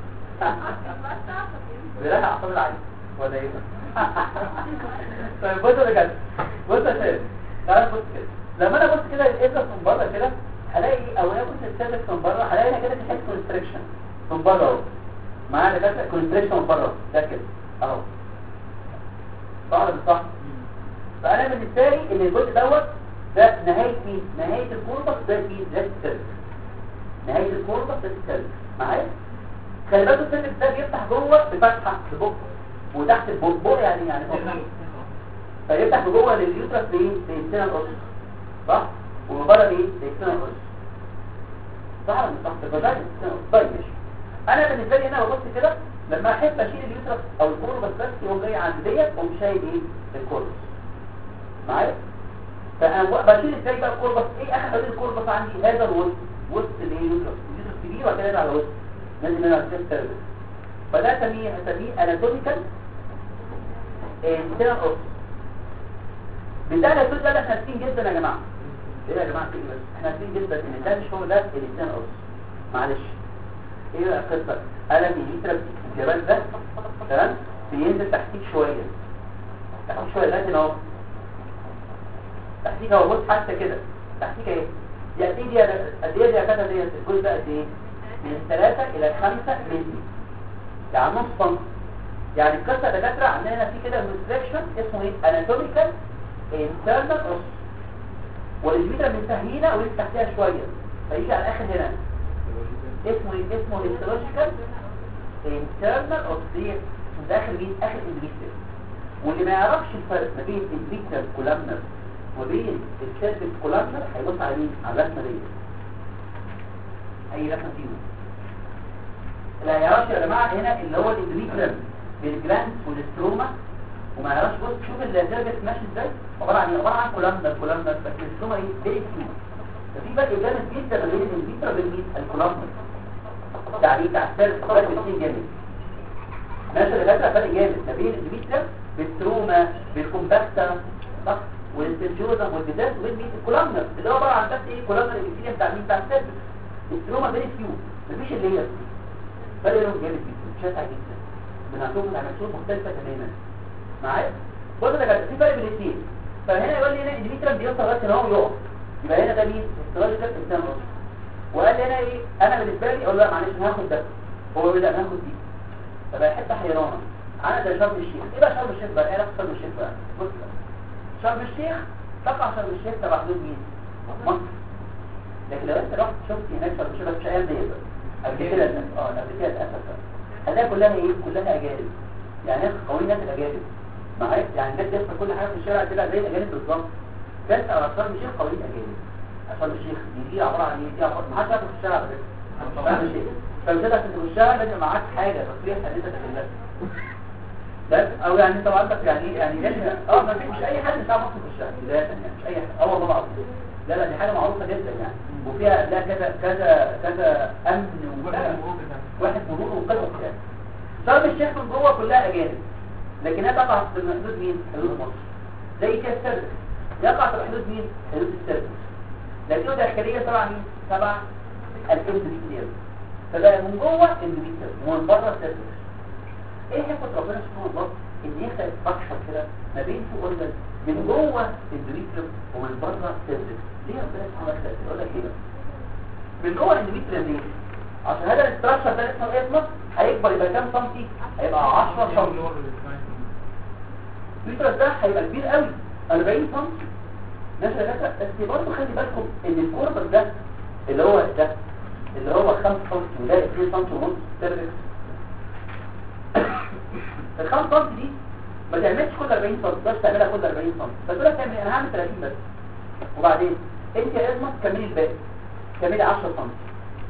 بيراجع اعصاب العين ولا ايه طيب بص يا جدع بص يا شباب تعالى بص كده لما انا بص كده الابره من بره كده هلاقي او انا بص السيرفكس من بره هلاقي هنا كده في حته كونستريكشن من بره اهو معانا كده كونستريكشن من بره ده كده اهو صح ولا مش صح فانا بالنسبه لي ان الجزء دوت ده نهايه مين نهايه الكوربس ده مين ده السيرفكس نهايه الكوربس ده السيرفكس معايا خلي بالك السيرفكس ده بيفتح جوه بفتحه في بق وتحت البق بق يعني يعني بق. فيفتح جوه لليوترس ايه للسنه القص صح ومن بره ايه للسنه القص صح ولا مش صح فده السنه القص طيب ماشي انا بالنسبه لي هنا ببص كده لما احب اشيل اليوترس او الكوربس بس يقوم جاي عند ديت واقوم شايل ايه الكوربس معايا فانا بشيل ازاي بقى الكوربس ايه اخر حدود الكوربس عندي هذا الوسط وسط الايه اليوترس اليوترس كبير وبعد كده على الوسط لازم انا اركز سيرفيس فده اسميه اسميه اناتوميكال انتنا اوس بتاع الاسود ده احنا عارفين جدا يا جماعه ايه يا جماعه كده بس احنا عارفين جدا ان ده مش هو ده الانسان اوس معلش ايه بقى القصه قلم اليوترس الجبال ده تمام بينزل تحتيك شويه تحتيك شويه لكن اهو تحتيك اهو بص حتى كده تحتيك ايه دي قد ايه دي قد ايه دي يا كده ديت الجزء ده قد ايه من 3 الى 5 مللي يعني نص سم يعني القصه يا دكاتره عندنا هنا في كده كونستراكشن اسمه ايه اناتوميكال انترنال اوس والجميله من تحتينا ولسه تحتها شويه فيجي على الاخر هنا اسمه ايه اسمه هيستولوجيكال انترنال اوس دي داخل مين اخر الانجليزي واللي ما يعرفش الفرق ما بين الفيكتر كولامنر وما بين السيرفيس كولامنر هيبص على مين على الرسمه دي اي رسمه فيهم اللي هيعرفش يا جماعه هنا اللي هو الاندوميتريم بالجلاند والستروما وما يعرفش بص شوف السيرفكس ماشي ازاي عباره عن ايه عباره عن كولامنر كولامنر بس الستروما ايه فيري فيو ففي فرق جامد جدا ما بين الاندوميتريم وبين الكولامنر التعريف بتاع السيرفكس فرق كتير جامد ماشي يا دكاتره فرق جامد ما بين الاندوميتريم بالستروما بالكومباكتا صح والسنجوزم والبيزاز وبين مين الكولامنر اللي هو عباره عن بس ايه كولامنر الابيثيليوم بتاع مين بتاع السيرفكس الستروما فيري فيو مفيش اللي هي دي فرق لهم جامد جدا شاسع جدا من عندهم العناصر مختلفه تماما معايا بص ده كده في فرق بين الاثنين فهنا يقول لي هنا الديميترم بيوصل لغايه ان هو يقف يبقى هنا ده مين استراتيجي انسان راسي وقال لي هنا ايه انا بالنسبه لي اقول له لا معلش انا هاخد ده هو يقول لا انا هاخد دي فبقى حته حيرانه انا زي شرم الشيخ ايه بقى شرم الشيخ بقى ايه علاقه شرم الشيخ بقى بص بقى. شرم الشيخ تقع شرم الشيخ تبع حدود مين مصر لكن لو انت رحت شفت هناك شرم الشيخ بس مش ايام دي بقى قبل كده للأسف. اه قبل كده للاسف بقى. هتلاقي كلها ايه كلها اجانب يعني ناس قوانين ناس الاجانب معايا يعني الناس بيحصل كل حاجه في الشارع كده زي الاجانب بالظبط بس على شرم الشيخ قوانين اجانب شرم الشيخ دي دي عباره عن ايه دي عباره ما حدش يعرف في الشارع على فكره شرم الشيخ فبتقدر تنزل في الشارع لازم معاك حاجه تصريح ان انت تخلص بس او يعني انت عندك يعني يعني لازم اه ما فيش اي حد يساعد مصر في الشارع بدايه يعني مش اي حد اه والله العظيم لا لا دي حاجه معروفه جدا يعني وفيها لا كذا كذا كذا امن وكذا واحد مرور وقصص يعني شرم الشيخ من جوه كلها اجانب لكنها تقع في حدود مين حدود مصر زي كده السيرفس يقع في حدود مين حدود السيرفس لكنه داخليه تبع مين تبع الاندوميتريوم فبقى من جوه اندوميتريوم ومن بره السيرفس ايه حكمه ربنا سبحانه الله ان يخلق بحث كده ما بين في اورجن من جوه اندوميتريوم ومن بره السيرفس ليه ربنا سبحانه الله خلق يقول لك ايه بقى من جوه الاندوميتريوم ليه عشان هذا الاستراكشر ده اسمه ايه هيكبر يبقى كام سنتي هيبقى 10 سنتي اليوترس ده هيبقى كبير قوي 40 سنتي ماشي يا جدع بس برضه خلي بالكم ان الكوربر ده اللي هو ده اللي هو 5 سنتي وده 2 سنتي ونص سيرفكس ال 5 سنتي دي ما تعملش كل 40 سنتي بس تعملها كل 40 سنتي فتقول لك تعمل انا هعمل 30 بس وبعدين انت يا ازمه كملي الباقي كملي 10 سنتي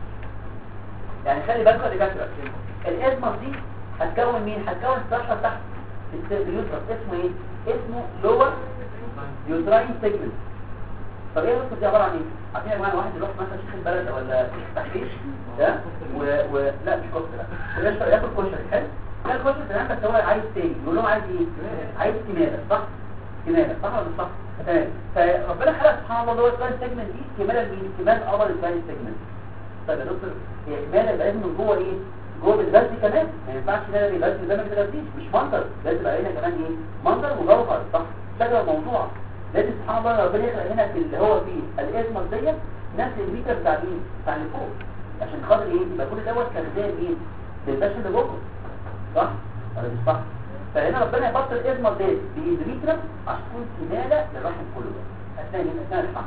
يعني خلي بالكم يا دكاتره الازمه دي هتكون مين هتكون ستراكشر تحت في اليوترس اسمه ايه اسمه لور يوتراين سيجمنت طب ايه الرسم دي عباره عن ايه عارفين يا جماعه واحد يروح مثلا شيخ البلد ولا شيخ تحريش ده و... و... لا مش كفر لا ويشرب ياكل كشري حلو لا الكشري ده عندك هو عايز تاني يقول لهم عايز ايه عايز كماله صح كماله صح ولا مش صح تمام فربنا خلق سبحان الله اللي هو التراين سيجمنت دي كماله مين كمال قبل التراين سيجمنت طيب يا دكتور هي كماله يبقى لازم من جوه ايه جوه بالبلد كمان ما ينفعش ده بالبلد ده ما بتغذيش مش منظر لازم يبقى هنا كمان ايه منظر وجوهر صح شكل الموضوع لازم سبحان الله ربنا يخلق هنا في اللي هو فيه الاسم ديت نفس الميتر بتاع مين بتاع اللي فوق عشان خاطر ايه يبقى كل دوت كان زي مين للباشا اللي جوه صح ولا مش صح فهنا ربنا يحط الاسم ديت باندوميترم عشان تكون كماله للرحم كله ده اثناء مين اثناء الحمل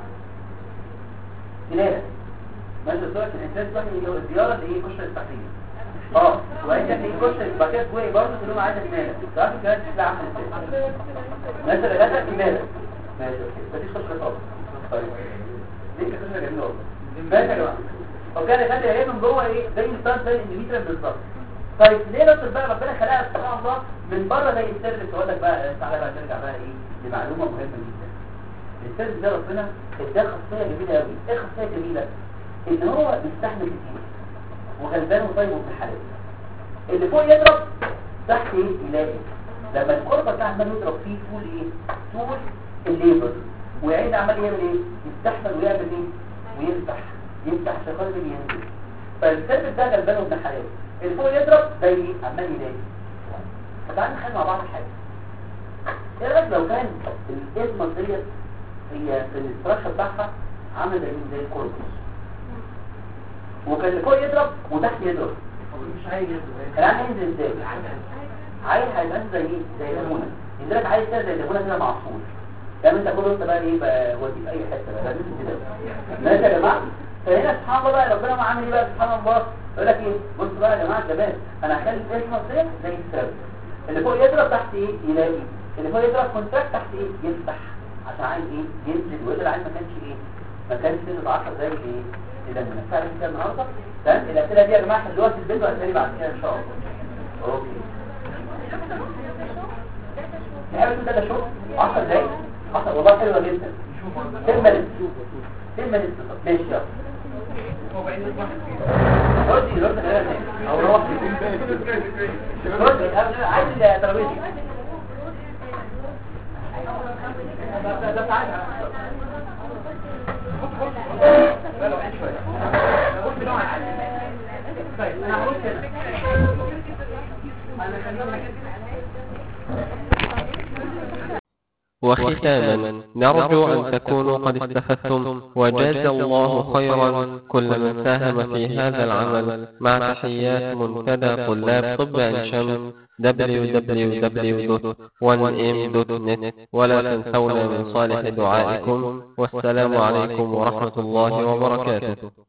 كماله ماشي الصوره الانسان ده هي الزياره اللي هي كشف التحرير اه وانت في كشف بعد كده جوه برضه تقول لهم عايزه كماله تعرف الكلام ده عامل ازاي مثلا ده كماله ماشي اوكي مفيش كشف خالص طيب ليه كشف جميل والله ماشي يا جماعه وكان خلي ايه من جوه ايه زي الستار زي الاندوميتريم بالظبط طيب ليه نصل بقى ربنا خلقها سبحان الله من بره زي السيرفس اقول لك بقى تعالى بقى نرجع بقى ايه لمعلومه مهمه جدا السيرفس ده ربنا اداه خاصيه جميله قوي ايه خاصيه جميله ان هو بيستحمل كتير وغلبان وطيب وابن حلال اللي فوق يضرب تحت ايه يلاقي لما الكربة بتاع عمال يضرب فيه طول ايه طول الليبر ويعيد عمال يعمل ايه يستحمل ويعمل ايه ويفتح يفتح عشان خاطر ينزل فالسبب ده غلبان وابن حلال اللي فوق يضرب زي ايه عمال يلاقي فتعالى نخيل مع بعض حاجه ايه رايك لو كان الازمه ديت هي في الاستراكشر بتاعها عامله زي زي الكوربس وكان اللي فوق يضرب وتحت يضرب مش عايز الان هينزل ازاي عايز هيبقى زي ايه زي ليمونه ينزلك عايز كده زي ليمونه كده معصور يعني انت كله انت بقى ايه بقى ودي في اي حته بقى لازم كده ماشي يا جماعه فهنا سبحان الله بقى ربنا ما عامل ايه بقى سبحان الله يقول لك ايه بص بقى يا جماعه الجمال انا هخلي الاسم ديت زي السبب اللي فوق يضرب تحت ايه يلاقي اللي فوق يضرب كونتاكت تحت ايه يفتح عشان عايز ايه ينزل ويقول العين ما كانش ايه مكان سنة 10 دقايق ايه اذا هنستعمل كده النهارده تمام الاسئله دي يا جماعه حلوها في البيت وهتلاقي بعد كده ان شاء الله اوكي تحب تبدا ده شغل 10 دقايق 10 والله حلوه جدا كلمه لسه كلمه لسه ماشي يلا هو بقى ينزل واحد فيه ردي رد غير او روح ردي عايز الترابيزه ده ده تعالى لا لو عين شويه خد بنوع عادي طيب انا هقول كده انا خليني وختاما نرجو أن تكونوا قد استفدتم وجاز الله خيرا كل من ساهم في هذا العمل مع تحيات منتدى طلاب طب عين شمس www.1m.net ولا تنسونا من صالح دعائكم والسلام عليكم ورحمة الله وبركاته